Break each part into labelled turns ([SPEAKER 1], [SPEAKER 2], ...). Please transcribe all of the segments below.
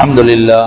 [SPEAKER 1] الحمد لله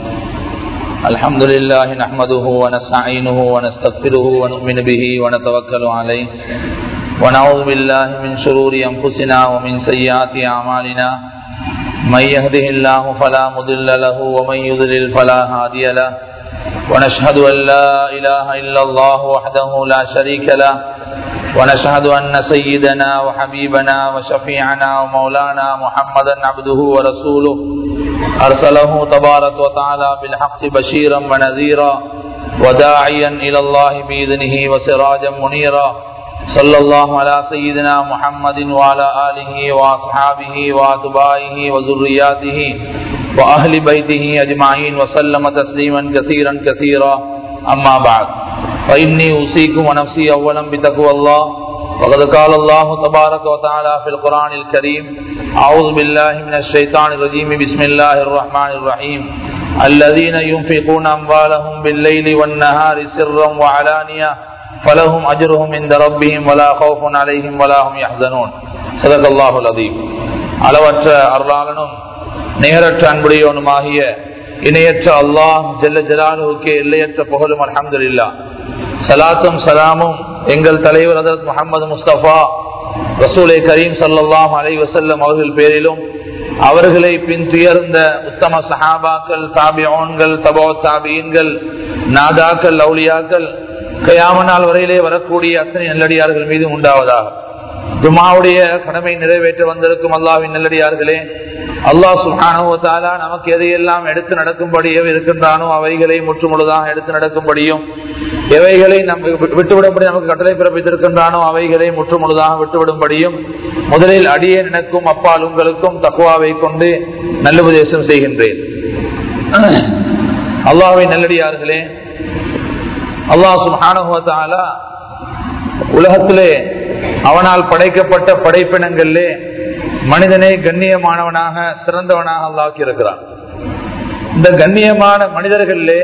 [SPEAKER 1] الحمد لله نحمده ونستعينه ونستغفره ونؤمن به ونتوكل عليه ونعوذ بالله من شرور أنفسنا ومن سيئات أعمالنا من يهده الله فلا مضل له ومن يضلل فلا هادي له ونشهد أن لا إله إلا الله وحده لا شريك له ونشهد أن سيدنا وحبيبنا وشفيعنا ومولانا محمدا عبده ورسوله أرسله تبارك وتعالى بالحق بشيرا ونذيرا وداعيا إلى الله بإذنه وسراجا منيرا صلى الله على سيدنا محمد وعلى آله وأصحابه وأتباعه وذرياته وأهل بيته أجمعين وسلم تسليما كثيرا كثيرا أما بعد فإني أوصيكم ونفسي أولا بتقوى الله وقد قال الله تبارك وتعالى في القرآن الكريم أعوذ بالله من الشيطان الرجيم بسم الله الرحمن الرحيم الذين ينفقون أموالهم بالليل والنهار سرا وعلانية فلهم أجرهم عند ربهم ولا خوف عليهم ولا هم يحزنون صدق الله العظيم அளவற்ற அருளாளனும் நேரற்ற அன்புடையவனுமாகிய இணையற்ற அல்லாஹ் ஜல்ல ஜலாலுவுக்கு எல்லையற்ற புகழும் அலமதுல்லா சலாத்தும் சலாமும் எங்கள் தலைவர் அதரத் முகமது முஸ்தபா ரசூலை கரீம் சல்லாஹ் அலை வசல்லம் அவர்கள் பேரிலும் அவர்களை பின் துயர்ந்த உத்தம சஹாபாக்கள் தாபியோன்கள் தபோ தாபியன்கள் நாதாக்கள் லவுலியாக்கள் கயாமனால் வரையிலே வரக்கூடிய அத்தனை நல்லடியார்கள் மீது உண்டாவதாக ஜுமாவுடைய கடமை நிறைவேற்ற வந்திருக்கும் அல்லாவின் நல்லடியார்களே அல்லாஹ் சுஹானுவத்தாலா நமக்கு எதையெல்லாம் எடுத்து நடக்கும்படியும் இருக்கின்றானோ அவைகளை முற்றுமுழுதாக எடுத்து நடக்கும்படியும் எவைகளை நம் விட்டுவிடும்படி நமக்கு கட்டளை பிறப்பித்திருக்கின்றானோ அவைகளை முற்றுமுழுதாக விட்டுவிடும்படியும் முதலில் அடியே நினைக்கும் அப்பால் உங்களுக்கும் தக்குவாவை கொண்டு நல்லுபதேசம் செய்கின்றேன் அல்லாவின் நல்லடியார்களே அல்லாஹ் சுஹானுவத்தாலா உலகத்திலே அவனால் படைக்கப்பட்ட படைப்பினங்களிலே மனிதனை கண்ணியமானவனாக சிறந்தவனாக அல்லாக்கி இருக்கிறான் இந்த கண்ணியமான மனிதர்களே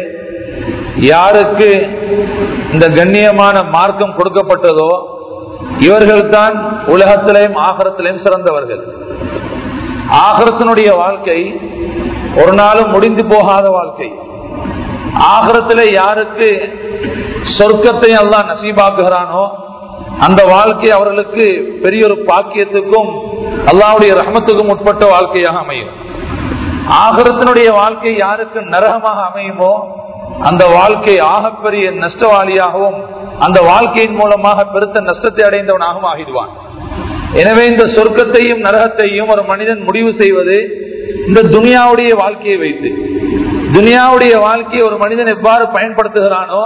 [SPEAKER 1] யாருக்கு இந்த கண்ணியமான மார்க்கம் கொடுக்கப்பட்டதோ இவர்கள் தான் உலகத்திலையும் ஆகரத்திலையும் சிறந்தவர்கள் ஆகரத்தினுடைய வாழ்க்கை ஒரு நாளும் முடிந்து போகாத வாழ்க்கை ஆகரத்திலே யாருக்கு சொர்க்கத்தை எல்லாம் நசீபாக்குகிறானோ அந்த வாழ்க்கை அவர்களுக்கு பெரிய ஒரு பாக்கியத்துக்கும் அல்லாவுடைய ரஹமத்துக்கும் உட்பட்ட வாழ்க்கையாக அமையும் ஆகரத்தினுடைய வாழ்க்கை யாருக்கு நரகமாக அமையுமோ அந்த வாழ்க்கை ஆகப்பெரிய நஷ்டவாளியாகவும் அந்த வாழ்க்கையின் மூலமாக பெருத்த நஷ்டத்தை அடைந்தவனாகவும் ஆகிடுவான் எனவே இந்த சொர்க்கத்தையும் நரகத்தையும் ஒரு மனிதன் முடிவு செய்வது இந்த துனியாவுடைய வாழ்க்கையை வைத்து துனியாவுடைய வாழ்க்கையை ஒரு மனிதன் எவ்வாறு பயன்படுத்துகிறானோ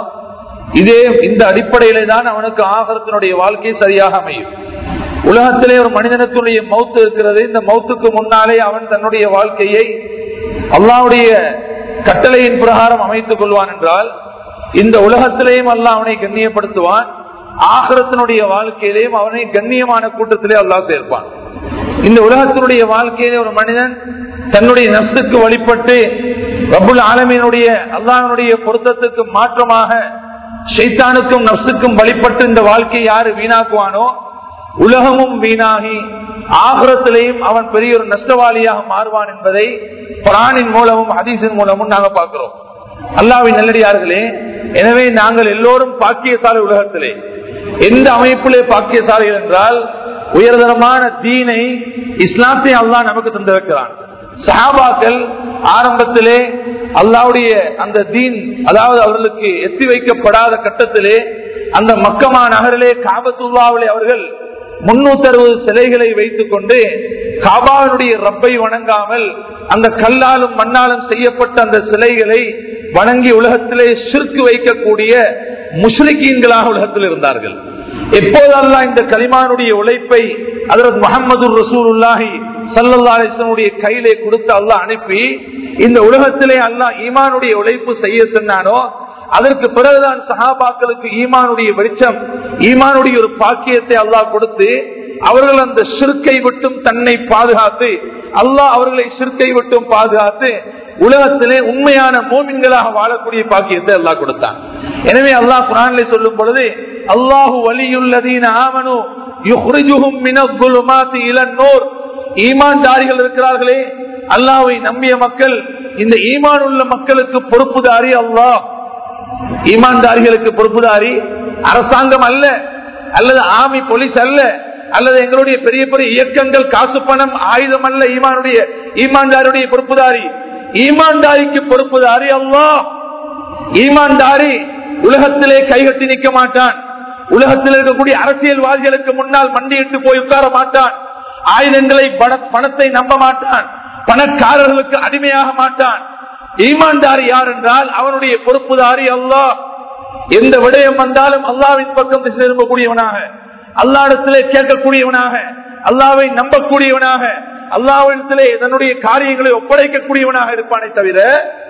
[SPEAKER 1] இதே இந்த அடிப்படையிலே தான் அவனுக்கு ஆகரத்தினுடைய வாழ்க்கை சரியாக அமையும் உலகத்திலே ஒரு மனிதனுக்குடைய மௌத்து இருக்கிறது இந்த மௌத்துக்கு முன்னாலே அவன் தன்னுடைய வாழ்க்கையை அல்லாவுடைய கட்டளையின் பிரகாரம் அமைத்துக் கொள்வான் என்றால் இந்த உலகத்திலேயும் அல்ல அவனை கண்ணியப்படுத்துவான் ஆகரத்தினுடைய வாழ்க்கையிலேயும் அவனை கண்ணியமான கூட்டத்திலே அல்லா சேர்ப்பான் இந்த உலகத்தினுடைய வாழ்க்கையிலே ஒரு மனிதன் தன்னுடைய நஷ்டுக்கு வழிபட்டு ரபுல் ஆலமீனுடைய அல்லாஹனுடைய பொருத்தத்துக்கு மாற்றமாக ஷைத்தானுக்கும் நப்சுக்கும் வழிபட்டு இந்த வாழ்க்கையை யாரு வீணாக்குவானோ உலகமும் வீணாகி ஆகுரத்திலேயும் அவன் பெரிய ஒரு நஷ்டவாளியாக மாறுவான் என்பதை பிராணின் மூலமும் ஹதீஸின் மூலமும் நாங்க பார்க்கிறோம் அல்லாவின் நல்லடியார்களே எனவே நாங்கள் எல்லோரும் பாக்கியசாலை உலகத்திலே எந்த அமைப்பிலே பாக்கியசாலைகள் என்றால் உயர்தரமான தீனை இஸ்லாத்தை அல்லாஹ் நமக்கு தந்திருக்கிறான் சஹாபாக்கள் ஆரம்பத்திலே அல்லாவுடைய அந்த தீன் அதாவது அவர்களுக்கு எத்தி வைக்கப்படாத கட்டத்திலே அந்த மக்கமா நகரிலே காபத்துல்லாவிலே அவர்கள் முன்னூத்தி அறுபது சிலைகளை வைத்துக் கொண்டு காபாவினுடைய ரப்பை வணங்காமல் அந்த கல்லாலும் மண்ணாலும் செய்யப்பட்ட அந்த சிலைகளை வணங்கி உலகத்திலே சிற்கு வைக்கக்கூடிய முஸ்லிக்கீன்களாக உலகத்தில் இருந்தார்கள் எப்போதெல்லாம் இந்த கலிமானுடைய உழைப்பை அதற்கு முகமது ரசூலுல்லாஹி சல்லல்லா அலிஸ்லனுடைய கையிலே கொடுத்து அல்லாஹ் அனுப்பி இந்த உலகத்திலே அல்லாஹ் ஈமானுடைய உழைப்பு செய்ய சொன்னானோ அதற்கு பிறகுதான் சஹாபாக்களுக்கு ஈமானுடைய வெளிச்சம் ஈமானுடைய ஒரு பாக்கியத்தை அல்லாஹ் கொடுத்து அவர்கள் அந்த சிறுக்கை விட்டும் தன்னை பாதுகாத்து அல்லாஹ் அவர்களை சிறுக்கை விட்டும் பாதுகாத்து உலகத்திலே உண்மையான மோமின்களாக வாழக்கூடிய பாக்கியத்தை அல்லாஹ் கொடுத்தான் எனவே அல்லாஹ் குரானிலே சொல்லும் பொழுது அல்லாஹு வலியுள்ளதீன ஆமனு யுஹ்ரிஜுஹும் மினல் குலுமாத்தி இலன் நூர் ஈமான்தாரிகள் இருக்கிறார்களே அல்லாவை நம்பிய மக்கள் இந்த ஈமான் உள்ள மக்களுக்கு பொறுப்புதாரி அல்லாஹ் ஈமான்தாரிகளுக்கு பொறுப்புதாரி அரசாங்கம் அல்ல அல்லது ஆர்மி போலீஸ் அல்ல அல்லது எங்களுடைய பெரிய பெரிய இயக்கங்கள் காசு பணம் ஆயுதம் அல்ல ஈமானுடைய ஈமான்தாருடைய பொறுப்புதாரி ஈமான்தாரிக்கு பொறுப்புதாரி அல்லாஹ் ஈமான்தாரி உலகத்திலே கைகட்டி நிற்க மாட்டான் உலகத்தில் இருக்கக்கூடிய அரசியல்வாதிகளுக்கு முன்னால் மண்டியிட்டு போய் உட்கார மாட்டான் ஆயுதங்களை பண- பணத்தை நம்ப மாட்டான் பணக்காரர்களுக்கு அடிமையாக மாட்டான் ஈமான்தாரி யார் என்றால் அவனுடைய பொறுப்புதாரி அல்லாஹ் எந்த விடயம் வந்தாலும் அல்லாவின் பக்கம் திசை திரும்பக்கூடியவனாக அல்லாடத்திலே கேட்கக்கூடியவனாக அல்லாவை நம்பக்கூடியவனாக அல்லாவிடத்திலே தன்னுடைய காரியங்களை ஒப்படைக்கக்கூடியவனாக இருப்பானே தவிர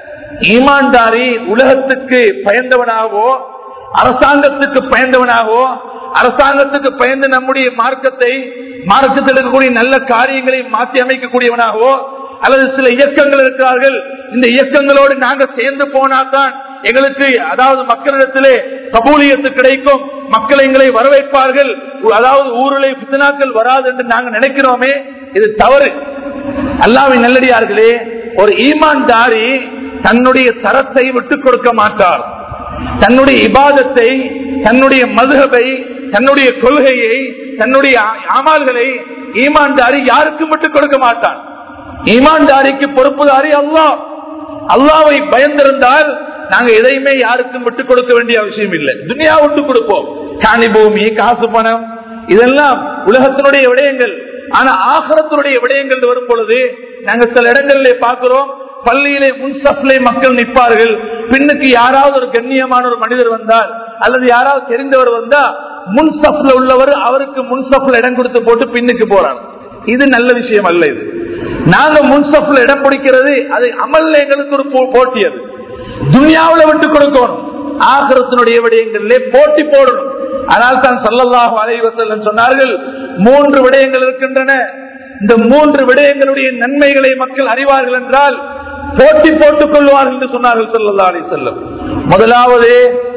[SPEAKER 1] ஈமான்தாரி உலகத்துக்கு பயந்தவனாகவோ அரசாங்கத்துக்கு பயந்தவனாகவோ அரசாங்கத்துக்கு பயந்து நம்முடைய மார்க்கத்தை மார்க்கத்தில் இருக்கக்கூடிய நல்ல காரியங்களை மாற்றி அமைக்கக்கூடியவனாகவோ அல்லது சில இயக்கங்கள் இருக்கிறார்கள் இந்த இயக்கங்களோடு நாங்க சேர்ந்து போனாதான் எங்களுக்கு அதாவது மக்களிடத்திலே கபூலியத்து கிடைக்கும் மக்கள் எங்களை வரவேற்பார்கள் அதாவது ஊரிலே பித்தனாக்கள் வராது என்று நாங்க நினைக்கிறோமே இது தவறு அல்லாவின் நல்லடியார்களே ஒரு ஈமான்தாரி தன்னுடைய தரத்தை விட்டுக் கொடுக்க மாட்டார் தன்னுடைய இபாதத்தை தன்னுடைய மதுகபை தன்னுடைய கொள்கையை தன்னுடைய அமால்களை ஈமான்தாரி யாருக்கும் விட்டுக் கொடுக்க மாட்டான் ஈமான்தாரிக்கு பொறுப்புதாரி அல்லாஹ் அல்லாவை பயந்திருந்தால் நாங்க எதையுமே யாருக்கும் விட்டுக் கொடுக்க வேண்டிய அவசியம் இல்லை துனியா விட்டு கொடுப்போம் காணி பூமி காசு பணம் இதெல்லாம் உலகத்தினுடைய விடயங்கள் ஆனா ஆகரத்தினுடைய விடயங்கள் வரும் பொழுது நாங்க சில இடங்களிலே பார்க்கிறோம் பள்ளியிலே முன்சப்லே மக்கள் நிற்பார்கள் பின்னுக்கு யாராவது ஒரு கண்ணியமான ஒரு மனிதர் வந்தால் அல்லது யாராவது தெரிந்தவர் வந்தா முன்சப்ல உள்ளவர் அவருக்கு முன்சப்ல இடம் கொடுத்து போட்டு பின்னுக்கு போறாங்க இது நல்ல விஷயம் அல்ல இது நாங்க முன்சப்ல இடம் பிடிக்கிறது அது அமல்ல எங்களுக்கு ஒரு போ- போட்டி அது துன்யாவுல விட்டு கொடுக்கணும் ஆகிரத்தினுடைய விடயங்களிலே போட்டி போடணும் ஆனால் தான் சல்லல்லாஹு அலைஹி வஸல்லம் சொன்னார்கள் மூன்று விடயங்கள் இருக்கின்றன இந்த மூன்று விடயங்களுடைய நன்மைகளை மக்கள் அறிவார்கள் என்றால் போட்டி போட்டுக் கொள்வார்கள் என்று சொன்னார்கள் சல்லல்லாஹு அலைஹி வஸல்லம் முதலாவது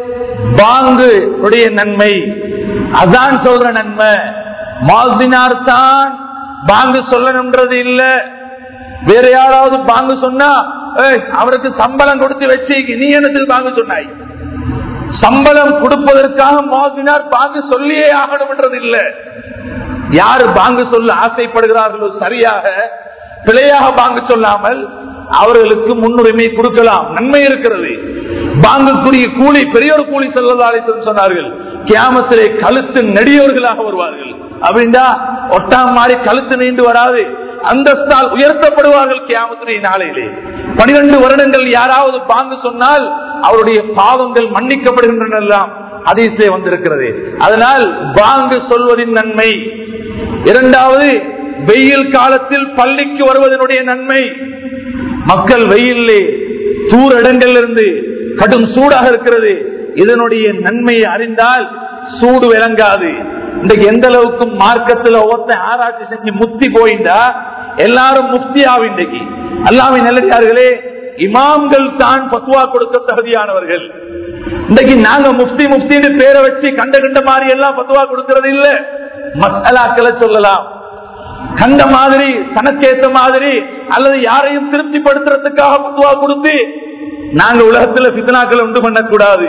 [SPEAKER 1] பாங்கு உடைய நன்மை அதான் சொல்ற நன்மை மாசினார் தான் பாங்கு சொல்லணும்ன்றது இல்ல வேற யாராவது பாங்கு சொன்னா "ஏய், அவருக்கு சம்பளம் கொடுத்து வச்சு நீ என்னத்துக்கு பாங்கு சொன்னாய் சம்பளம் கொடுப்பதற்காக மோசினார் பாங்கு சொல்லியே ஆகணும்ன்றது இல்ல யாரு பாங்கு சொல்ல ஆசைப்படுகிறார்களோ சரியாக பிழையாக பாங்கு சொல்லாமல் அவர்களுக்கு முன்னுரிமை கொடுக்கலாம் நன்மை இருக்கிறது பாங்குக்குரிய கூலி பெரியோர் கூலி செல்லதாலே சொன்னார்கள் கியாமத்திலே கழுத்து நெடியவர்களாக வருவார்கள் அப்படின்னா ஒட்டாம் மாறி கழுத்து நீண்டு வராது அந்தஸ்தால் உயர்த்தப்படுவார்கள் கியாமத்துடைய நாளையிலே பனிரெண்டு வருடங்கள் யாராவது பாங்கு சொன்னால் அவருடைய பாவங்கள் மன்னிக்கப்படுகின்றன எல்லாம் அதிசே வந்திருக்கிறது அதனால் பாங்கு சொல்வதின் நன்மை இரண்டாவது வெயில் காலத்தில் பள்ளிக்கு வருவதனுடைய நன்மை மக்கள் வெயிலே தூர இடங்களிலிருந்து கடும் சூடாக இருக்கிறது இதனுடைய நன்மையை அறிந்தால் சூடு விளங்காது இன்றைக்கு எந்த அளவுக்கு மார்க்கத்தில் ஒவ்வொருத்தன் ஆராய்ச்சி செஞ்சு முத்தி போயிண்டா எல்லாரும் முஃப்தியாவி இன்றைக்கு அல்லாவின் நல்லடியார்களே இமாம்கள் தான் பத்துவா கொடுக்க தகுதியானவர்கள் இன்றைக்கு நாங்க முஃப்தி முஃப்தின்னு பேரை வச்சு கண்ட கண்ட மாதிரி எல்லாம் பத்துவா கொடுக்கறது இல்ல மசாலாக்களை சொல்லலாம் கண்ட மாதிரி தனக்கேத்த மாதிரி அல்லது யாரையும் திருப்திப்படுத்துறதுக்காக பத்துவா கொடுத்து நாங்க உலகத்துல பித்தனாக்களை உண்டு பண்ணக்கூடாது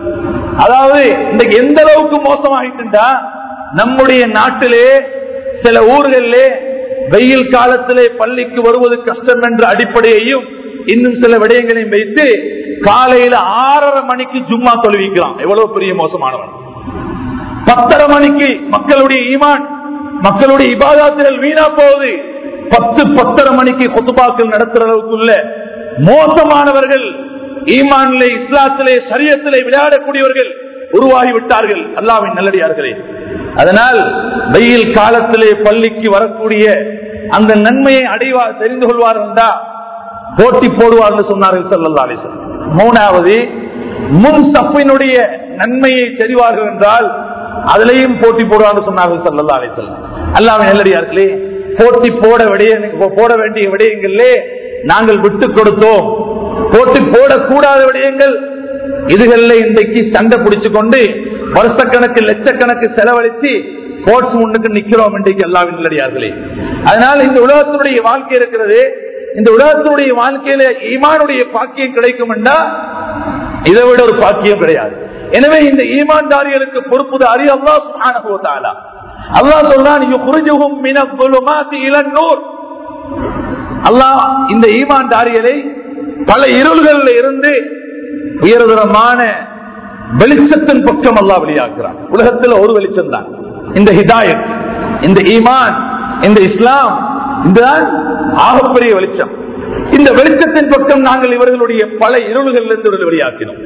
[SPEAKER 1] அதாவது இன்றைக்கு எந்த அளவுக்கு மோசமாயிட்டுண்டா நம்முடைய நாட்டிலே சில ஊர்களிலே வெயில் காலத்திலே பள்ளிக்கு வருவது கஷ்டம் என்ற அடிப்படையையும் இன்னும் சில விடயங்களையும் வைத்து காலையில ஆறரை மணிக்கு ஜும்மா தொழுவிக்கலாம் எவ்வளவு பெரிய மோசமானவன் பத்தரை மணிக்கு மக்களுடைய ஈமான் மக்களுடைய இபாதாத்திரல் வீணா போகுது பத்து பத்தரை மணிக்கு கொத்துபாக்கள் நடத்துற அளவுக்குள்ள மோசமானவர்கள் ஈமானிலே இஸ்லாத்திலே சரியத்திலே விளையாடக்கூடியவர்கள் உருவாகி விட்டார்கள் அல்லாவின் நல்லடியார்களே அதனால் வெயில் காலத்திலே பள்ளிக்கு வரக்கூடிய அந்த நன்மையை அடைவா தெரிந்து கொள்வார் என்றா போட்டி போடுவார்கள் சொன்னார்கள் சல்லல்லா அலிசன் மூணாவது முன் சப்பினுடைய நன்மையை தெரிவார்கள் என்றால் அதிலையும் போட்டி போடுவார்கள் சொன்னார்கள் சல்லல்லா அலிசன் அல்லாவின் நல்லடியார்களே போட்டி போட விடைய போட வேண்டிய விடயங்களிலே நாங்கள் விட்டு கொடுத்தோம் போட்டி போடக்கூடாத விடயங்கள் இதுகள்ல இன்றைக்கு சண்டை பிடிச்சு கொண்டு வருஷக்கணக்கு லட்சக்கணக்கு செலவழிச்சு கோர்ட்ஸ் முன்னுக்கு நிக்கிறோம் இன்றைக்கு எல்லாவின் நல்லடியார்களே அதனால் இந்த உலகத்தினுடைய வாழ்க்கை இருக்கிறது இந்த உலகத்தினுடைய வாழ்க்கையில ஈமானுடைய பாக்கியம் கிடைக்கும் என்றா இதை விட ஒரு பாக்கியம் கிடையாது எனவே இந்த ஈமான்தாரிகளுக்கு பொறுப்புதாரி அல்லா சுப்ஹானஹு வ தஆலா அல்லாஹ் சொல்றான் யுக்ரிஜுஹும் மினல் ظுலுமாத்தி இலன் நூர் அல்லாஹ் இந்த ஈமான்தாரிகளை பல இருள்களில் இருந்து உயர்தரமான வெளிச்சத்தின் பக்கம் அல்லாஹ் வெளியாக்குறான் உலகத்தில் ஒரு வெளிச்சம் தான் இந்த ஹிதாயத் இந்த ஈமான் இந்த இஸ்லாம் இதுதான் ஆகப்பெரிய வெளிச்சம் இந்த வெளிச்சத்தின் பக்கம் நாங்கள் இவர்களுடைய பல இருள்களில் இருந்து இவர்களை வெளியாக்கினோம்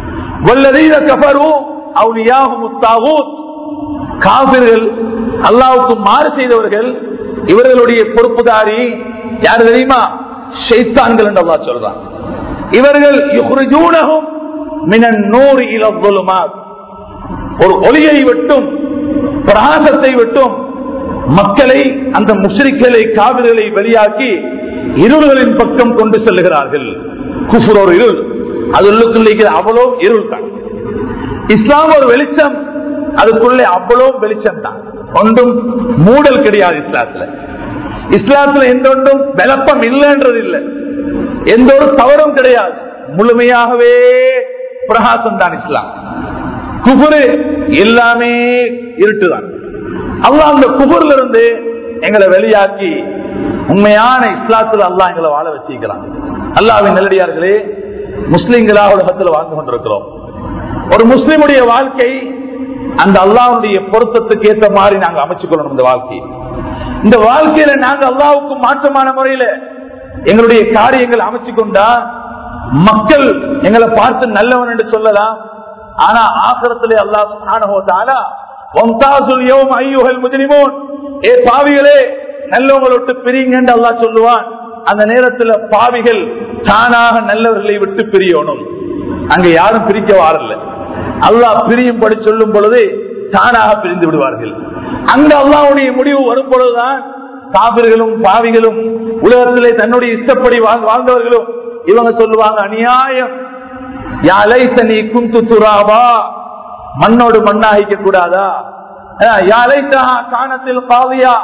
[SPEAKER 1] வல்லதீன கபரு அவுலியாகும் முத்தாவூத் காபிர்கள் அல்லாவுக்கு மாறு செய்தவர்கள் இவர்களுடைய பொறுப்புதாரி யாரு தெரியுமா ஷைத்தான்கள் என்று அல்லாஹ் சொல்றான் இவர்கள் யுஹ்ரிஜூனஹும் மினன் நூறு இல ظுலுமாத் ஒரு ஒளியை விட்டும் பிரகாசத்தை விட்டும் மக்களை அந்த முஸ்ரிக்களை காவிர்களை வெளியாக்கி இருள்களின் பக்கம் கொண்டு செல்லுகிறார்கள் குஃபுர் ஒரு இருள் அது உள்ளுக்குள்ள அவ்வளோ இருள் தான் இஸ்லாம் ஒரு வெளிச்சம் அதுக்குள்ளே அவ்வளோ வெளிச்சம் தான் ஒன்றும் மூடல் கிடையாது இஸ்லாத்துல இஸ்லாத்துல எந்த ஒன்றும் விளப்பம் இல்லைன்றது இல்லை எந்த ஒரு தவறும் கிடையாது முழுமையாகவே பிரகாசம் தான் இஸ்லாம் குபுரு எல்லாமே இருட்டுதான் அல்லாஹ் அந்த குபுர்ல இருந்து எங்களை வெளியாக்கி உண்மையான இஸ்லாத்துல அல்லாஹ் எங்களை வாழ வச்சிருக்கிறான் அல்லாவின் நல்லடியார்களே முஸ்லிம்களாக உலகத்தில் வாழ்ந்து கொண்டிருக்கிறோம் ஒரு முஸ்லிமுடைய வாழ்க்கை அந்த அல்லாவுடைய பொருத்தத்துக்கு ஏற்ற மாதிரி நாங்க அமைச்சுக்கொள்ளணும் இந்த வாழ்க்கை இந்த வாழ்க்கையில நாங்க அல்லாவுக்கு மாற்றமான முறையில எங்களுடைய காரியங்கள் அமைச்சு கொண்டா மக்கள் எங்களை பார்த்து நல்லவன் என்று சொல்லலாம் ஆனா ஆசிரத்திலே அல்லாஹ் சுப்ஹானஹு வ தஆலா வம்தாசுல் யௌம் அய்யுஹல் முஜ்ரிமூன் ஏ பாவிகளே நல்லவங்களை விட்டு பிரியுங்க என்று அல்லாஹ் சொல்லுவான் அந்த நேரத்துல பாவிகள் தானாக நல்லவர்களை விட்டு பிரியணும் அங்க யாரும் பிரிக்க வாரல்ல அல்லாஹ் பிரியும்படி சொல்லும் பொழுது தானாக பிரிந்து விடுவார்கள் அங்க அல்லாவுடைய முடிவு வரும் பொழுதுதான் காவிர்களும் பாவிகளும் உலகத்திலே தன்னுடைய இஷ்டப்படி வாழ்- வாழ்ந்தவர்களும் இவங்க சொல்லுவாங்க அநியாயம் யாழைத்தனி குந்து துராபா மண்ணோடு மண்ணாகிக்க கூடாதா யாழைத்தஹா காணத்தில் காவியா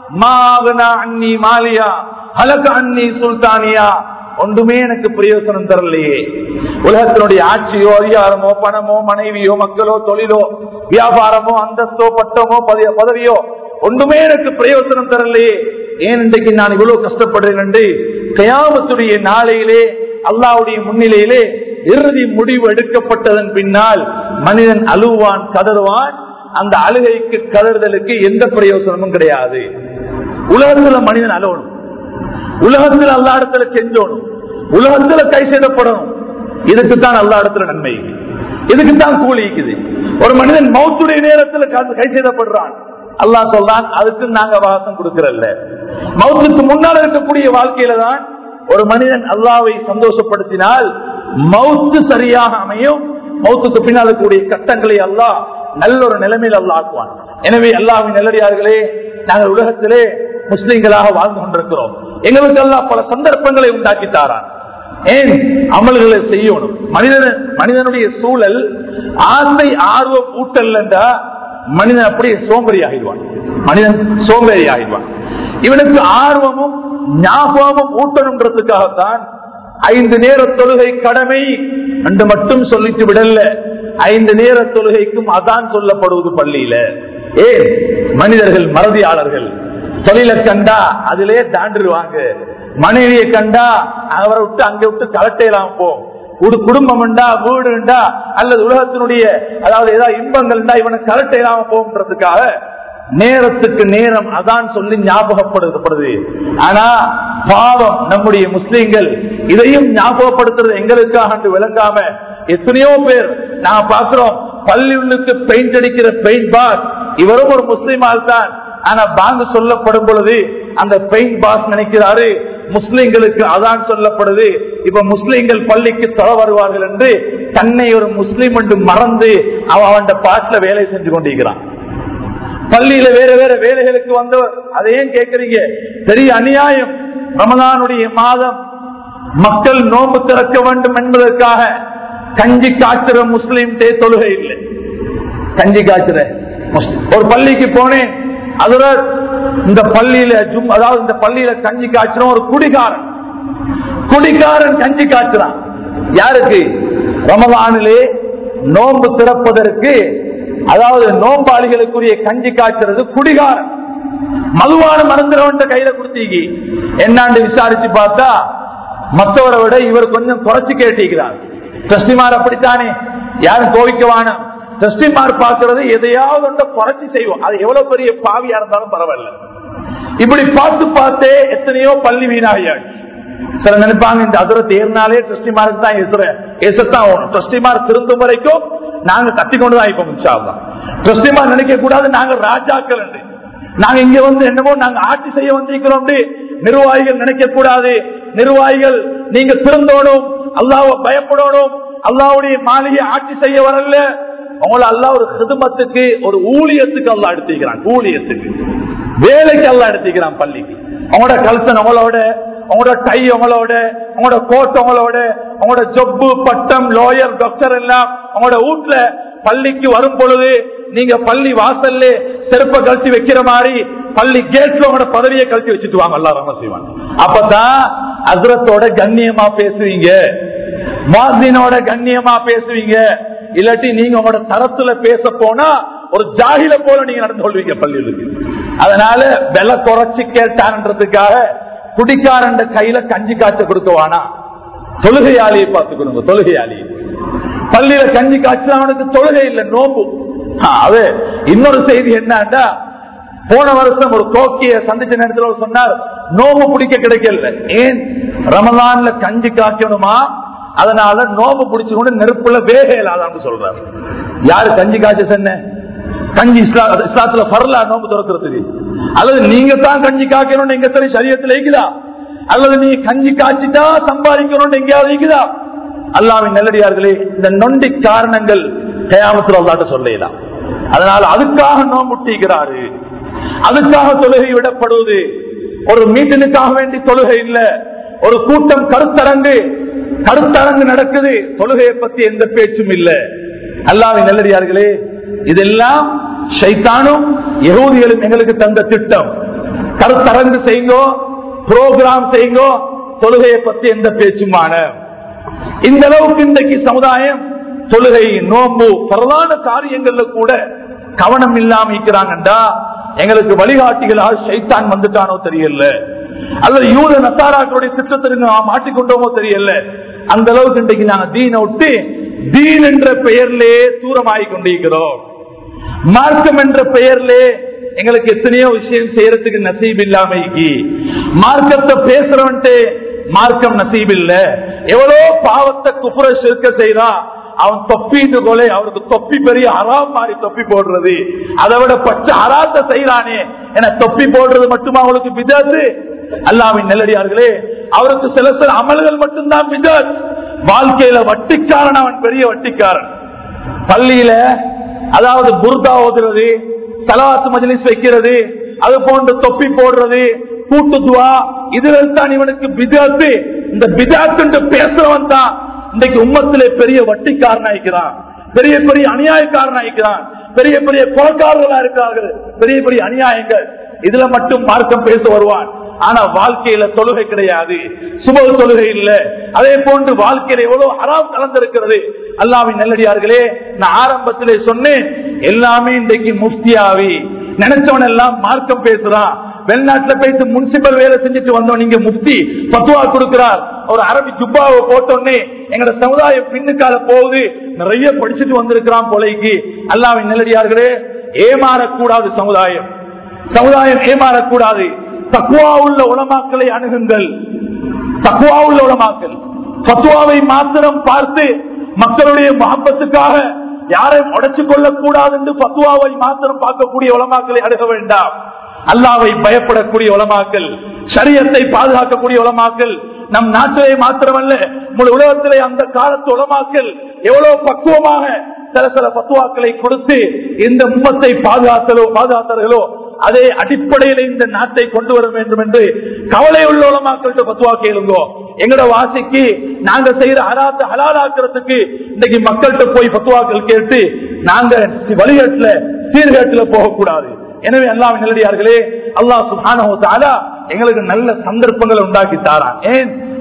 [SPEAKER 1] மாவனா அன்னி மாலியா ஹலக அன்னி சுல்தானியா ஒன்றுமே எனக்கு பிரயோசனம் தரலையே உலகத்தினுடைய ஆட்சியோ அதிகாரமோ பணமோ மனைவியோ மக்களோ தொழிலோ வியாபாரமோ அந்தஸ்தோ பட்டமோ பதவி- பதவியோ ஒன்றுமே எனக்கு பிரயோசனம் தரலையே ஏன் இன்றைக்கு நான் இவ்வளவு கஷ்டப்படுறேன் என்று கயாமத்துடைய நாளையிலே அல்லாவுடைய முன்னிலையிலே இறுதி முடிவு எடுக்கப்பட்டதன் பின்னால் மனிதன் அழுவான் கதறுவான் அந்த அழுகைக்கு கதறுதலுக்கு எந்த பிரயோசனமும் கிடையாது உலகத்துல மனிதன் அழுவணும் உலகத்தில் அல்லா இடத்துல செஞ்சோணும் உலகத்துல கை செய்தப்படணும் இதுக்குத்தான் அல்லா இடத்துல நன்மை இதுக்குத்தான் கூலி இருக்குது ஒரு மனிதன் மௌத்துடைய நேரத்துல கா- கை செய்தப்படுறான் அல்லாஹ் சொல்றான் அதுக்கு நாங்க வாசம் கொடுக்கறல்ல மௌத்துக்கு முன்னால் இருக்கக்கூடிய வாழ்க்கையில தான் ஒரு மனிதன் அல்லாவை சந்தோஷப்படுத்தினால் மௌத்து சரியாக அமையும் மௌத்துக்கு பின்னால் இருக்கக்கூடிய கட்டங்களை அல்லாஹ் நல்ல ஒரு நிலைமையில் அல்லாஹ் ஆக்குவான் எனவே அல்லாஹ்வின் நல்லடியார்களே நாங்கள் உலகத்திலே முஸ்லிம்களாக வாழ்ந்து கொண்டிருக்கிறோம் எங்களுக்கு எல்லாம் பல சந்தர்ப்பங்களை உண்டாக்கி தாரான் ஏன் அமல்களை செய்யணும் மனிதன் மனிதனுடைய சூழல் ஆசை ஆர்வம் ஊட்டல் என்றா மனிதன் அப்படியே சோம்பேறி ஆகிடுவான் மனிதன் சோம்பேறி ஆகிடுவான் இவனுக்கு ஆர்வமும் ஞாபகமும் ஊட்டணுன்றதுக்காகத்தான் ஐந்து நேர தொழுகை கடமை என்று மட்டும் சொல்லிட்டு விடல ஐந்து நேர தொழுகைக்கும் அதான் சொல்லப்படுவது பள்ளியில ஏன் மனிதர்கள் மறதியாளர்கள் தொழிலை கண்டா அதிலே தாண்டிடுவாங்க மனைவியை கண்டா அவரை விட்டு அங்க விட்டு கலட்டையலாம் போ ஒரு குடும்பம் உண்டா வீடு உண்டா அல்லது உலகத்தினுடைய அதாவது ஏதாவது இன்பங்கள் உண்டா இவனை கலட்டையலாம போன்றதுக்காக நேரத்துக்கு நேரம் அதான் சொல்லி ஞாபகப்படுத்தப்படுது ஆனா பாவம் நம்முடைய முஸ்லீம்கள் இதையும் ஞாபகப்படுத்துறது எங்களுக்காக என்று விளங்காம எத்தனையோ பேர் நான் பாக்குறோம் பள்ளிகளுக்கு பெயிண்ட் அடிக்கிற பெயிண்ட் பாஸ் இவரும் ஒரு முஸ்லீமால் தான் ஆனா பாங்கு சொல்லப்படும் பொழுது அந்த பெயிண்ட் பாஸ் நினைக்கிறாரு முஸ்லிம்களுக்கு அதான் சொல்லப்படுது இப்ப முஸ்லிம்கள் பள்ளிக்கு தொலை வருவார்கள் என்று தன்னை ஒரு முஸ்லீம் என்று மறந்து அவன் அவன் பாட்டுல வேலை செஞ்சு கொண்டிருக்கிறான் பள்ளியில வேற வேற வேலைகளுக்கு வந்தவர் அதையும் கேட்கறீங்க பெரிய அநியாயம் ரமதானுடைய மாதம் மக்கள் நோம்பு திறக்க வேண்டும் என்பதற்காக கஞ்சி காய்ச்சுற முஸ்லீம் டே தொழுகை இல்லை கஞ்சி காய்ச்சுற முஸ்லிம். ஒரு பள்ளிக்கு போனேன் அதுல இந்த பள்ளியில ஜும் அதாவது இந்த பள்ளியில கஞ்சி காய்ச்சுற ஒரு குடிகாரன் குடிக்காரன் கஞ்சி காய்ச்சுறான் யாருக்கு ரமலானிலே நோன்பு திறப்பதற்கு அதாவது நோம்பாளிகளுக்குரிய கஞ்சி காய்ச்சறது குடிகாரன் மதுவான மறந்துறவன் கையில கொடுத்தீங்க என்னாண்டு விசாரிச்சு பார்த்தா மற்றவரை விட இவர் கொஞ்சம் குறைச்சு கேட்டிருக்கிறார் டிரஸ்டிமார் அப்படித்தானே யாரும் கோவிக்கவான டிரஸ்டிமார் பார்க்கறது எதையாவது ஒன்றை குறைச்சி செய்வோம் அது எவ்வளவு பெரிய பாவியா இருந்தாலும் பரவாயில்ல இப்படி பார்த்து பார்த்தே எத்தனையோ பள்ளி வீணாகியாச்சு சில நினைப்பாங்க இந்த அதிரத்தை ஏறினாலே டிரஸ்டிமாருக்கு தான் எசுற எசத்தான் ஆகணும் டிரஸ்டிமார் திருந்தும் வரைக்கும் நாங்க கட்டிக்கொண்டு தான் இப்ப முடிச்சாதான் டிரஸ்டிமார் நினைக்க கூடாது நாங்க ராஜாக்கள் என்று. நாங்க இங்க வந்து என்னமோ நாங்க ஆட்சி செய்ய வந்திருக்கிறோம் நிர்வாகிகள் நினைக்க கூடாது நிர்வாகிகள் நீங்க திருந்தோணும் அல்லாஹ்வை பயப்படணும் அல்லாவுடைய மாளிகை ஆட்சி செய்ய வரல உங்களை அல்லாஹ் ஒரு ஹிதுமத்துக்கு ஒரு ஊழியத்துக்கு அல்லாஹ் எடுத்துக்கிறான் ஊழியத்துக்கு வேலைக்கு அல்லாஹ் எடுத்துக்கிறான் பள்ளிக்கு உங்களோட கல்சன் உங்களோட உங்களோட டை உங்களோட உங்களோட கோட் உங்களோட உங்களோட ஜொப்பு பட்டம் லோயர் டாக்டர் எல்லாம் உங்களோட வீட்டுல பள்ளிக்கு வரும் பொழுது நீங்க பள்ளி வாசல்ல செருப்ப கழட்டி வைக்கிற மாதிரி பள்ளி கேட்ல உங்களோட பதவியை கழட்டி வச்சுட்டு வாங்க அல்லா ரம செய்வான் அப்பதான் அசுரத்தோட கண்ணியமா பேசுவீங்க மாதினோட கண்ணியமா பேசுவீங்க இல்லாட்டி நீங்க உங்களோட தரத்துல பேச போனா ஒரு ஜாகில போல நீங்க நடந்து கொள்வீங்க பள்ளிகளுக்கு அதனால விலை குறைச்சு கேட்டான்றதுக்காக குடிக்காரன் கையில கஞ்சி காய்ச்ச கொடுக்கவானா தொழுகையாளியை பார்த்து கொடுங்க தொழுகையாளி பள்ளியில கஞ்சி காய்ச்சல் அவனுக்கு தொழுகை இல்லை நோம்பு ஆ, அது இன்னொரு செய்தி என்னன்னா போன வருஷம் ஒரு கோக்கிய சந்திச்ச நேரத்தில் அவர் சொன்னார் நோம்பு பிடிக்க கிடைக்கல ஏன் ரமலான்ல கஞ்சி காய்ச்சணுமா அதனால நோம்பு பிடிச்சு கொண்டு நெருப்புல வேக இல்லாதான்னு சொல்றாரு யாரு கஞ்சி காய்ச்ச சொன்ன கஞ்சி இஸ்லா- இஸ்லாத்துல பரலா நோம்பு திறக்கிறதுக்கு அல்லது நீங்க தான் கஞ்சி காய்க்கணும்னு எங்க சரி சரியத்துல இருக்குதா அல்லது நீ கஞ்சி காய்ச்சிட்டா சம்பாதிக்கணும்னு எங்கேயாவது இருக்குதா அல்லாவின் நல்லடியார்களே இந்த நொண்டி காரணங்கள் கயாமத்தில் அல்லாட்ட சொல்லலாம் அதனால அதுக்காக நோம்புட்டிக்கிறாரு அதுக்காக தொழுகை விடப்படுவது ஒரு மீட்டினுக்காக வேண்டி தொழுகை இல்ல ஒரு கூட்டம் கருத்தரங்கு கருத்தரங்கு நடக்குது தொழுகையை பத்தி எந்த பேச்சும் இல்ல அல்லாவின் நல்லடியார்களே இதெல்லாம் ஷைத்தானும் யகூதிகளும் எங்களுக்கு தந்த திட்டம் கருத்தரங்கு செய்யுங்கோ புரோகிராம் செய்யுங்கோ தொழுகையை பத்தி எந்த பேச்சுமான இந்த அளவுக்கு இன்றைக்கு சமுதாயம் தொழுகை நோம்பு பிரதான காரியங்கள்ல கூட கவனம் இல்லாம இருக்கிறாங்கண்டா எங்களுக்கு வழிகாட்டிகளாக சைத்தான் வந்துட்டானோ தெரியல அல்லது யூத நசாராக்களுடைய திட்டத்திற்கு நாம் மாட்டிக்கொண்டோமோ தெரியல அந்த அளவுக்கு இன்றைக்கு நாங்க தீனை விட்டு தீன் என்ற பெயர்லே தூரமாகி கொண்டிருக்கிறோம் மார்க்கம் என்ற பெயர்லே எங்களுக்கு எத்தனையோ விஷயம் செய்யறதுக்கு நசீப் இல்லாம இருக்கு. மார்க்கத்தை பேசுறவன்ட்டு மார்க்கம் நசீப் இல்ல எவ்வளோ பாவத்தை குப்புற சிறுக்க செய்யறான் அவன் தொப்பிட்டு கொலை அவருக்கு தொப்பி பெரிய அறாம் மாறி தொப்பி போடுறது அதை விட பச்சை அறாத்த செய்யறானே என தொப்பி போடுறது மட்டுமா அவளுக்கு விதாத்து அல்லாவின் நெல்லடியார்களே அவருக்கு சில சில அமல்கள் மட்டும்தான் விதாத் வாழ்க்கையில வட்டிக்காரன் அவன் பெரிய வட்டிக்காரன் பள்ளியில அதாவது புர்தா ஓதுறது சலாத்து மஜ்லிஸ் வைக்கிறது அது போன்று தொப்பி போடுறது கூட்டு துவா இதுல தான் இவனுக்கு பிதாத்து இந்த பிதாத்து பேசுறவன் தான் இன்றைக்கு உம்மத்திலே பெரிய வட்டிக்காரனாய்க்கிறான் பெரிய பெரிய அநியாயக்காரனாய்க்கிறான் பெரிய பெரிய கொலக்காரர்களா இருக்கிறார்கள் பெரிய பெரிய அநியாயங்கள் இதுல மட்டும் மார்க்கம் பேச வருவான் ஆனா வாழ்க்கையில தொழுகை கிடையாது சுப தொழுகை இல்ல அதே போன்று வாழ்க்கையில எவ்வளவு ஹராம் கலந்திருக்கிறது அல்லாவின் நல்லடியார்களே நான் ஆரம்பத்திலே சொன்னேன் எல்லாமே இன்றைக்கு முஃப்தியாவி நினைச்சவன் எல்லாம் மார்க்கம் பேசுறான் வெளிநாட்டுல போயிட்டு முனிசிபல் வேலை செஞ்சுட்டு வந்தோம் நீங்க முஃப்தி பத்துவா கொடுக்கிறார் ஒரு அரபி ஜுப்பாவை போட்டோன்னே எங்களோட சமுதாயம் பின்னுக்கால போகுது நிறைய படிச்சுட்டு வந்திருக்கிறான் கொலைக்கு அல்லாவின் நல்லடியார்களே ஏமாறக்கூடாது சமுதாயம் சமுதாயம் ஏமாறக்கூடாது தக்குவா உள்ள உலமாக்களை அணுகுங்கள் தக்குவா உள்ள உலமாக்கள் பத்துவாவை மாத்திரம் பார்த்து மக்களுடைய மகப்பத்துக்காக யாரையும் உடைச்சு கொள்ளக்கூடாது என்று பத்துவாவை மாத்திரம் பார்க்கக்கூடிய உலமாக்களை அணுக வேண்டாம் அல்லாவை பயப்படக்கூடிய உலமாக்கள் சரியத்தை பாதுகாக்கக்கூடிய உலமாக்கள் நம் நாட்டிலே மாத்திரமல்ல முழு உலகத்திலே அந்த காலத்து உலமாக்கள் எவ்வளவு பக்குவமாக சில சில பத்துவாக்களை கொடுத்து இந்த உம்மத்தை பாதுகாத்தலோ பாதுகாத்தார்களோ அதே அடிப்படையில் இந்த நாட்டை கொண்டு வர வேண்டும் என்று கவலை உள்ள உலமாக்கள்கிட்ட பத்துவா கேளுங்கோ எங்கட வாசிக்கு நாங்க செய்யற அராத்த ஹலாலாக்குறதுக்கு இன்னைக்கு மக்கள்கிட்ட போய் பத்துவாக்கள் கேட்டு நாங்க வழிகாட்டுல சீர்கேட்டுல போகக்கூடாது எனவே எல்லாம் நல்லடியார்களே அல்லாஹ் சுபானோ தாலா எங்களுக்கு நல்ல சந்தர்ப்பங்களை உண்டாக்கி தாரான் ஏன்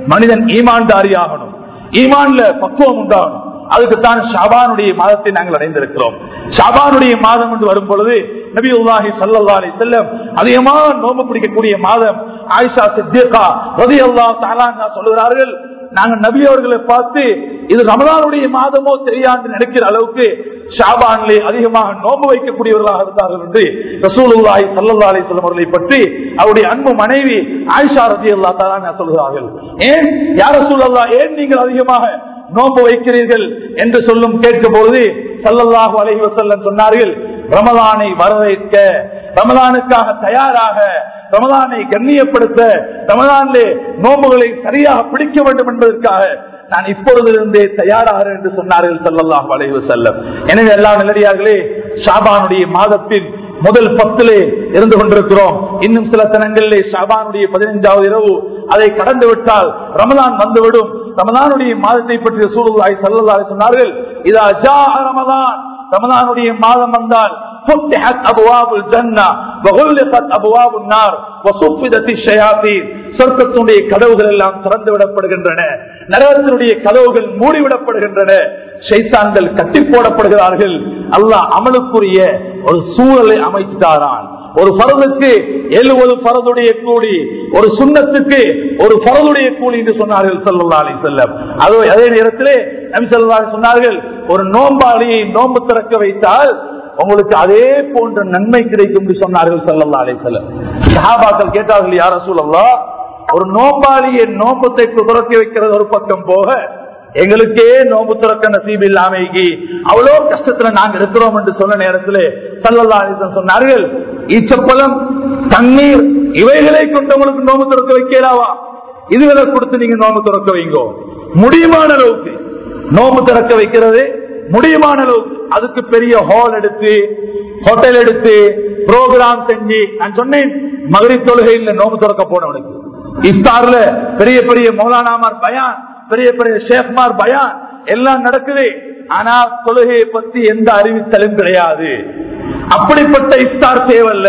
[SPEAKER 1] மனிதன் ஈமான்தாரி ஆகணும் ஈமான்ல பக்குவம் உண்டாகணும் அதுக்குத்தான் ஷாபானுடைய மாதத்தை நாங்கள் அடைந்திருக்கிறோம் ஷாபானுடைய மாதம் என்று வரும் பொழுது நபி உல்லாஹி சல்லா அலி செல்லம் அதிகமாக நோம்பு பிடிக்கக்கூடிய மாதம் ஆயிஷா சித்திகா ரதி அல்லா தாலா சொல்லுகிறார்கள் நாங்க நபி அவர்களை பார்த்து இது ரமதானுடைய மாதமோ தெரியாது நினைக்கிற அளவுக்கு ஷாபான்லே அதிகமாக நோம்பு வைக்கக்கூடியவர்களாக இருந்தார்கள் என்று ரசூலுல்லாஹி சல்லா அலி சொல்லம் அவர்களை பற்றி அவருடைய அன்பு மனைவி ஆயிஷா ரதி அல்லா தாலா சொல்லுகிறார்கள் ஏன் யார் ரசூல் ஏன் நீங்கள் அதிகமாக நோன்பு வைக்கிறீர்கள் என்று சொல்லும் கேட்கும் பொழுது சல்லல்லாஹு அலஹி வசல்லம் சொன்னார்கள் ரமதானை வரவேற்க ரமதானுக்காக தயாராக ரமதானை கண்ணியப்படுத்த ரமதானிலே நோம்புகளை சரியாக பிடிக்க வேண்டும் என்பதற்காக நான் இப்பொழுதிலிருந்தே தயாராகிறேன் என்று சொன்னார்கள் சல்லல்லாஹு அலைஹி வஸல்லம் எனவே எல்லா நிலடியார்களே ஷாபானுடைய மாதத்தின் முதல் பத்திலே இருந்து கொண்டிருக்கிறோம் இன்னும் சில தினங்களிலே ஷாபானுடைய பதினைஞ்சாவது இரவு அதை கடந்து விட்டால் ரமதான் வந்துவிடும் ரமதானுடைய மாதத்தை பற்றிய சூழலாய் சல்லல்லாஹு சொன்னார்கள் இதா ஜா ரமதான் ரமதானுடைய மாதம் வந்தால் فتحت ابواب الجنه وغلقت ابواب النار وصفدت الشياطين சொர்க்கத்தினுடைய கதவுகள் எல்லாம் திறந்து விடப்படுகின்றன நரகத்தினுடைய கதவுகள் மூடிவிடப்படுகின்றன சைத்தான்கள் கட்டி போடப்படுகிறார்கள் அல்லாஹ் அமலுக்குரிய ஒரு சூழலை அமைத்தாரான் ஒரு பரதுக்கு எழுபது பரதுடைய கூலி ஒரு சுண்ணத்துக்கு ஒரு பரதுடைய கூலி என்று சொன்னார்கள் சல்லா அலி செல்லம் அது அதே நேரத்திலே நபி சொல்லா சொன்னார்கள் ஒரு நோம்பாளியை நோம்பு திறக்க வைத்தால் உங்களுக்கு அதே போன்ற நன்மை கிடைக்கும் என்று சொன்னார்கள் சல்லா அலி செல்லம் சஹாபாக்கள் கேட்டார்கள் யார சூழல்லா ஒரு நோம்பாளியை நோம்பத்தை துறக்கி வைக்கிறது ஒரு பக்கம் போக எங்களுக்கே நோம்பு துறக்க நசீப் இல்லாமைக்கு அவ்வளோ கஷ்டத்துல நாங்க இருக்கிறோம் என்று சொன்ன நேரத்தில் சல்லல்லா அலிசன் சொன்னார்கள் ஈச்சப்பழம் தண்ணீர் இவைகளை கொண்டு உங்களுக்கு நோம்பு துறக்க வைக்கலாவா இதுகளை கொடுத்து நீங்க நோம்பு துறக்க வைங்கோ முடியுமான அளவுக்கு நோம்பு திறக்க வைக்கிறது முடியுமான அளவுக்கு அதுக்கு பெரிய ஹால் எடுத்து ஹோட்டல் எடுத்து ப்ரோக்ராம் செஞ்சு நான் சொன்னேன் மகரி தொழுகையில் நோம்பு திறக்க போனவனுக்கு இஃப்தார்ல பெரிய பெரிய மௌலானாமார் பயான் பெரிய பெரிய ஷேக்மார் பயான் எல்லாம் நடக்குது ஆனா தொழுகையை பத்தி எந்த அறிவித்தலும் கிடையாது அப்படிப்பட்ட இஃப்தார் தேவல்ல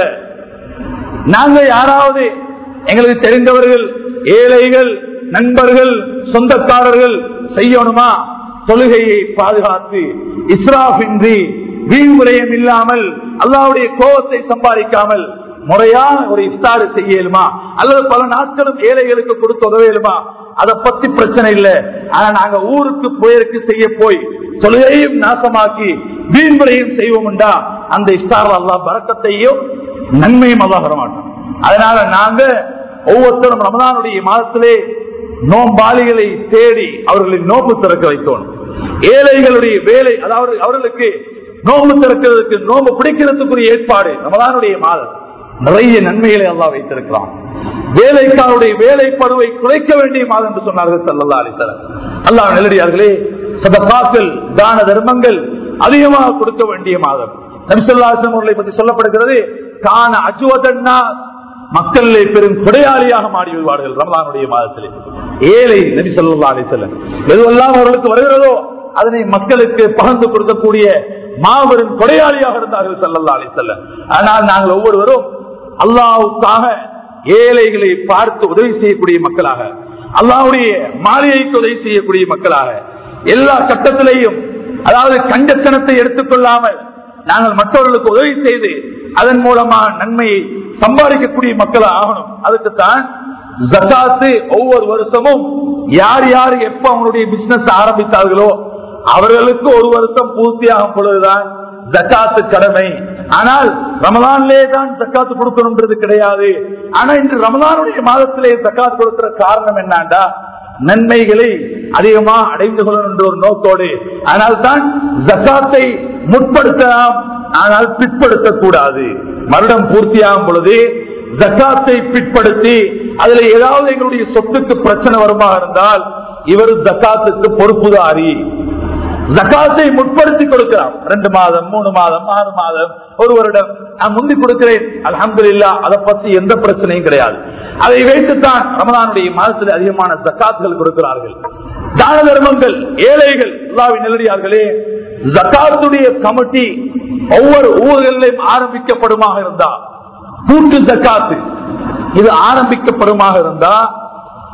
[SPEAKER 1] நாங்க யாராவது எங்களுக்கு தெரிந்தவர்கள் ஏழைகள் நண்பர்கள் சொந்தக்காரர்கள் செய்யணுமா தொழுகையை பாதுகாத்து இஸ்ராஃபின்றி வீண் விரயம் இல்லாமல் அல்லாவுடைய கோபத்தை சம்பாதிக்காமல் முறையான ஒரு இஃப்தாரு செய்யலுமா அல்லது பல நாட்களும் ஏழைகளுக்கு கொடுத்து உதவியலுமா அதை பத்தி பிரச்சனை இல்லை ஆனா நாங்க ஊருக்கு புயலுக்கு செய்ய போய் தொழுகையும் நாசமாக்கி வீண்முறையும் செய்வோம்டா அந்த இஃப்தார் அல்லா பறக்கத்தையும் நன்மையும் அல்லா வரமாட்டோம் அதனால நாங்க ஒவ்வொருத்தரும் ரமதானுடைய மாதத்திலே நோம்பாளிகளை தேடி அவர்களை நோம்பு திறக்க வைக்கணும் ஏழைகளுடைய வேலை அதாவது அவர்களுக்கு நோம்பு திறக்கிறதுக்கு நோம்பு பிடிக்கிறதுக்குரிய ஏற்பாடு ரமதானுடைய மாதம் நிறைய நன்மைகளை அல்லா வைத்திருக்கிறான் வேலைக்காருடைய வேலை பருவை குறைக்க வேண்டிய மாதம் என்று சொன்னார்கள் சல்லல்லா அலிசலம் அல்லா நெல்லடியார்களே சதப்பாக்கள் தான தர்மங்கள் அதிகமாக கொடுக்க வேண்டிய மாதம் நபிசல்லாசம் அவர்களை பற்றி சொல்லப்படுகிறது கான அஜுவதன்னா மக்களிலே பெரும் கொடையாளியாக மாறி விடுவார்கள் ரமலானுடைய மாதத்திலே ஏழை நபி சொல்லா அலிசல்லம் எதுவெல்லாம் அவர்களுக்கு வருகிறதோ அதனை மக்களுக்கு பகிர்ந்து கொடுக்கக்கூடிய மாபெரும் கொடையாளியாக இருந்தார்கள் சல்லல்லா அலிசல்லம் ஆனால் நாங்கள் ஒவ்வொருவரும் அல்லாவுக்காக ஏழைகளை பார்த்து உதவி செய்யக்கூடிய மக்களாக அல்லாவுடைய மாளிகைக்கு உதவி செய்யக்கூடிய மக்களாக எல்லா கட்டத்திலையும் அதாவது கஞ்சத்தனத்தை எடுத்துக்கொள்ளாமல் நாங்கள் மற்றவர்களுக்கு உதவி செய்து அதன் மூலமா நன்மையை சம்பாதிக்கக்கூடிய மக்கள் ஆகணும் அதுக்குத்தான் ஜக்காத்து ஒவ்வொரு வருஷமும் யார் யார் எப்ப அவங்களுடைய பிசினஸ் ஆரம்பித்தார்களோ அவர்களுக்கு ஒரு வருஷம் பூர்த்தியாகும் பொழுதுதான் ஜக்காத்து கடமை ஆனால் ரமலான்லே தான் ஜக்காத்து கொடுக்கணும்ன்றது கிடையாது ஆனா இன்று ரமலானுடைய மாதத்திலே ஜக்காத்து கொடுக்கிற காரணம் என்னாண்டா நன்மைகளை அதிகமா அடைந்து கொள்ளணும் என்ற ஒரு நோக்கோடு ஆனால் தான் ஜக்காத்தை முற்படுத்தலாம் ஆனால் பிற்படுத்தக் கூடாது வருடம் பூர்த்தியாகும் பொழுது ஜக்காத்தை பிற்படுத்தி அதுல ஏதாவது எங்களுடைய சொத்துக்கு பிரச்சனை வருமா இருந்தால் இவர் ஜக்காத்துக்கு பொறுப்புதாரி ஜக்காத்தை முற்படுத்தி கொடுக்கலாம் ரெண்டு மாதம் மூணு மாதம் ஆறு மாதம் ஒரு வருடம் நான் முந்தி கொடுக்கிறேன் அலமது இல்லா அதை பத்தி எந்த பிரச்சனையும் கிடையாது அதை வைத்துத்தான் ரமதானுடைய மாதத்தில் அதிகமான ஜக்காத்துகள் கொடுக்கிறார்கள் தான தர்மங்கள் ஏழைகள் எல்லாவின் நிலடியார்களே ஜக்காத்துடைய கமிட்டி ஒவ்வொரு ஊர்களிலும் ஆரம்பிக்கப்படுமாக இருந்தா கூட்டு ஜக்காத்து இது ஆரம்பிக்கப்படுமாக இருந்தா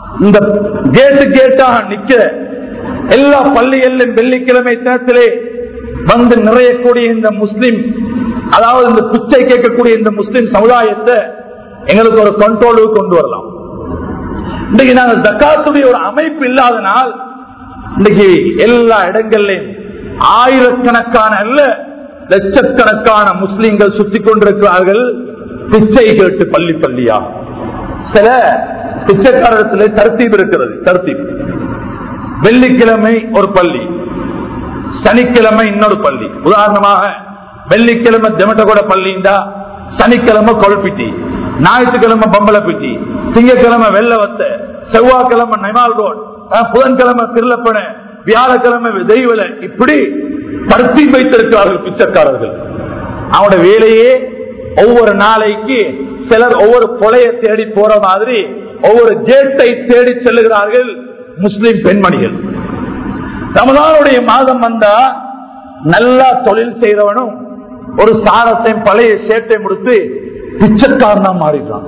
[SPEAKER 1] இந்த கேட்டு கேட்டாக நிக்க எல்லா பள்ளிகளிலும் வெள்ளிக்கிழமை தினத்திலே வந்து நிறையக்கூடிய இந்த முஸ்லிம் அதாவது இந்த பிச்சை கேட்கக்கூடிய இந்த முஸ்லிம் சமுதாயத்தை எங்களுக்கு ஒரு கண்ட்ரோலுக்கு கொண்டு வரலாம் இன்னைக்கு நாங்க ஜக்காத்துடைய ஒரு அமைப்பு இல்லாதனால் இன்னைக்கு எல்லா இடங்கள்லையும் ஆயிரக்கணக்கான அல்ல லட்சக்கணக்கான முஸ்லிம்கள் சுத்தி கொண்டிருக்கிறார்கள் பிச்சை கேட்டு பள்ளி பள்ளியா சில பிச்சைக்காரத்தில் தர்த்தீப் இருக்கிறது தர்த்தீப் வெள்ளிக்கிழமை ஒரு பள்ளி சனிக்கிழமை இன்னொரு பள்ளி உதாரணமாக வெள்ளிக்கிழமை தெமட்டகோட பள்ளிண்டா சனிக்கிழமை கொல்பிட்டி ஞாயிற்றுக்கிழமை பம்பளப்பிட்டி திங்கக்கிழமை வெள்ளவத்த செவ்வாய்க்கிழமை நெமால் ரோட் அஹ், புதன்கிழமை திருளப்பன வியாழக்கிழமை தெய்வல இப்படி பருத்தி வைத்திருக்கிறார்கள் பிச்சைக்காரர்கள் அவனோட வேலையே ஒவ்வொரு நாளைக்கு சிலர் ஒவ்வொரு கொலைய தேடி போற மாதிரி ஒவ்வொரு ஜேட்டை தேடி செல்லுகிறார்கள் முஸ்லிம் பெண்மணிகள் ரமதானுடைய மாதம் வந்தா நல்லா தொழில் செய்தவனும் ஒரு சாரத்தை பழைய சேட்டை முடித்து பிச்சைக்காரனா மாறிடுறான்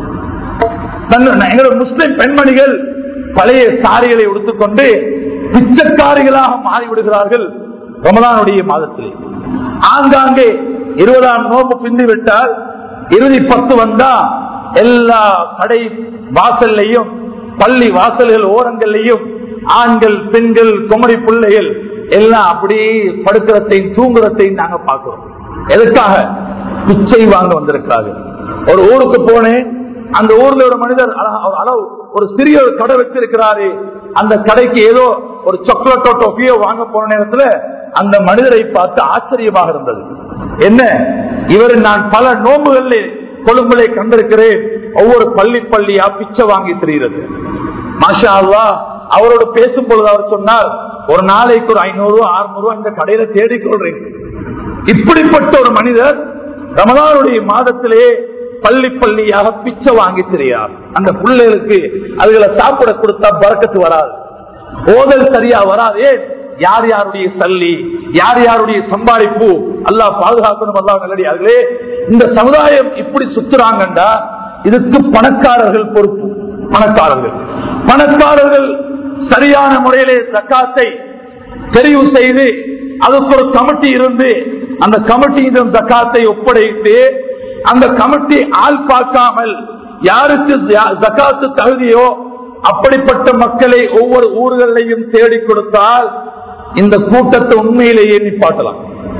[SPEAKER 1] தன்ன- எங்களோட முஸ்லிம் பெண்மணிகள் பழைய சாரிகளை உடுத்துக்கொண்டு பிச்சைக்காரிகளாக மாறிவிடுகிறார்கள் ரமதானுடைய மாதத்திலே ஆங்காங்கே இருபதாம் நோம்பு பிந்தி விட்டால் இறுதி பத்து வந்தா எல்லா கடை வாசல்லையும் பள்ளி வாசல்கள் ஓரங்கள்லையும் ஆண்கள் பெண்கள் குமரி பிள்ளைகள் எல்லாம் அப்படியே படுக்கிறதையும் தூங்குறதையும் நாங்க பார்க்கிறோம் எதுக்காக பிச்சை வாங்க வந்திருக்காங்க ஒரு ஊருக்கு போனேன் அந்த ஊர்ல ஒரு மனிதர் அழகா- ஒரு அளவு ஒரு சிறிய ஒரு கடை வச்சிருக்கிறாரு அந்த கடைக்கு ஏதோ ஒரு சாக்லேட்டோ டொஃபியோ வாங்க போன நேரத்துல அந்த மனிதரை பார்த்து ஆச்சரியமாக இருந்தது என்ன இவர் நான் பல நோம்புகளில் கொழும்புகளை கண்டிருக்கிறேன் ஒவ்வொரு பள்ளி பள்ளியா பிச்சை வாங்கி தெரிகிறது மாஷா அல்லா அவரோடு பேசும் பொழுது அவர் சொன்னார் ஒரு நாளைக்கு ஒரு ஐநூறு ரூபா அறுநூறு ரூபா இந்த கடையில தேடிக்கொள்றேன் இப்படிப்பட்ட ஒரு மனிதர் ரமதானுடைய மாதத்திலே பள்ளி பள்ளியாக பிச்சை வாங்கி தெரியார் அந்த பிள்ளைகளுக்கு அதுகளை சாப்பிட கொடுத்தா பறக்கத்து வராது ஓதல் சரியா வராதே யார் யாருடைய சல்லி யார் யாருடைய சம்பாதிப்பு அல்லாஹ் பாதுகாக்கணும் அல்லாஹ் நல்லடியார்களே இந்த சமுதாயம் இப்படி சுத்துறாங்கண்டா இதுக்கு பணக்காரர்கள் பொறுப்பு பணக்காரர்கள் பணக்காரர்கள் சரியான முறையிலே சக்காத்தை தெரிவு செய்து அதுக்கு ஒரு கமிட்டி இருந்து அந்த கமிட்டியிடம் ஜக்காத்தை ஒப்படைத்து அந்த கமிட்டி ஆள் பார்க்காமல் யாருக்கு ஜ- ஜக்காத்து தகுதியோ அப்படிப்பட்ட மக்களை ஒவ்வொரு ஊர்களையும் தேடி கொடுத்தால் இந்த கூட்டத்தை உண்மையிலேயே நிப்பாட்டலாம்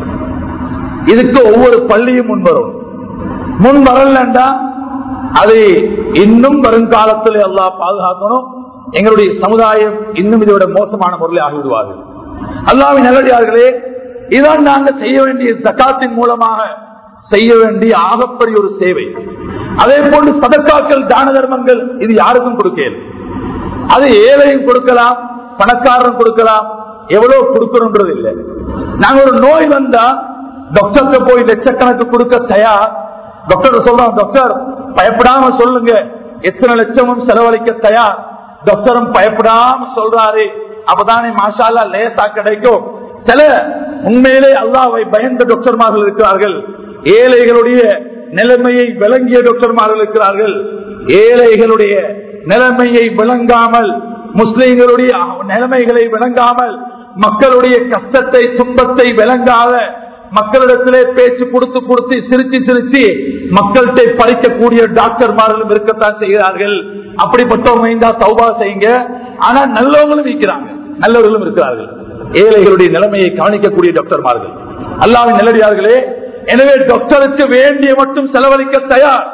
[SPEAKER 1] இதுக்கு ஒவ்வொரு பள்ளியும் முன் வரும் முன் வரலண்டா அது இன்னும் வருங்காலத்தில் எல்லாம் பாதுகாக்கணும் எங்களுடைய சமுதாயம் இன்னும் இதோட மோசமான முறையில் ஆகிவிடுவார்கள் அல்லாவின் நல்லடியார்களே இதான் நாங்கள் செய்ய வேண்டிய ஜக்காத்தின் மூலமாக செய்ய வேண்டிய ஆகப்பெரிய ஒரு சேவை அதே போன்று சதக்காக்கள் தான தர்மங்கள் இது யாருக்கும் கொடுக்கல அது ஏழையும் கொடுக்கலாம் பணக்காரரும் கொடுக்கலாம் எவ்வளவு கொடுக்கணும்ன்றது இல்லை நாங்க ஒரு நோய் வந்தா டாக்டர்கிட்ட போய் லட்சக்கணக்கு கொடுக்க தயார் டாக்டர் சொல்றோம் டாக்டர் பயப்படாம சொல்லுங்க எத்தனை லட்சமும் செலவழிக்க தயார் டாக்டரும் பயப்படாம சொல்றாரு அப்பதானே மாஷால்லா லேசா கிடைக்கும் சில உண்மையிலே அல்லாவை பயந்த டாக்டர்மார்கள் இருக்கிறார்கள் ஏழைகளுடைய நிலைமையை விளங்கிய டாக்டர்மார்கள் இருக்கிறார்கள் ஏழைகளுடைய நிலைமையை விளங்காமல் முஸ்லிம்களுடைய நிலைமைகளை விளங்காமல் மக்களுடைய கஷ்டத்தை துன்பத்தை விளங்காத மக்களிடத்திலே பேச்சு கொடுத்து கொடுத்து சிரிச்சு சிரிச்சு மக்கள்கிட்ட பறிக்கக்கூடிய டாக்டர்மார்களும் இருக்கத்தான் செய்கிறார்கள் அப்படிப்பட்டவங்க இருந்தா சௌபா செய்யுங்க ஆனா நல்லவங்களும் இருக்கிறாங்க நல்லவர்களும் இருக்கிறார்கள் ஏழைகளுடைய நிலைமையை கவனிக்கக்கூடிய டாக்டர்மார்கள் அல்லாவின் நிலடியார்களே எனவே டாக்டருக்கு வேண்டிய மட்டும் செலவழிக்க தயார்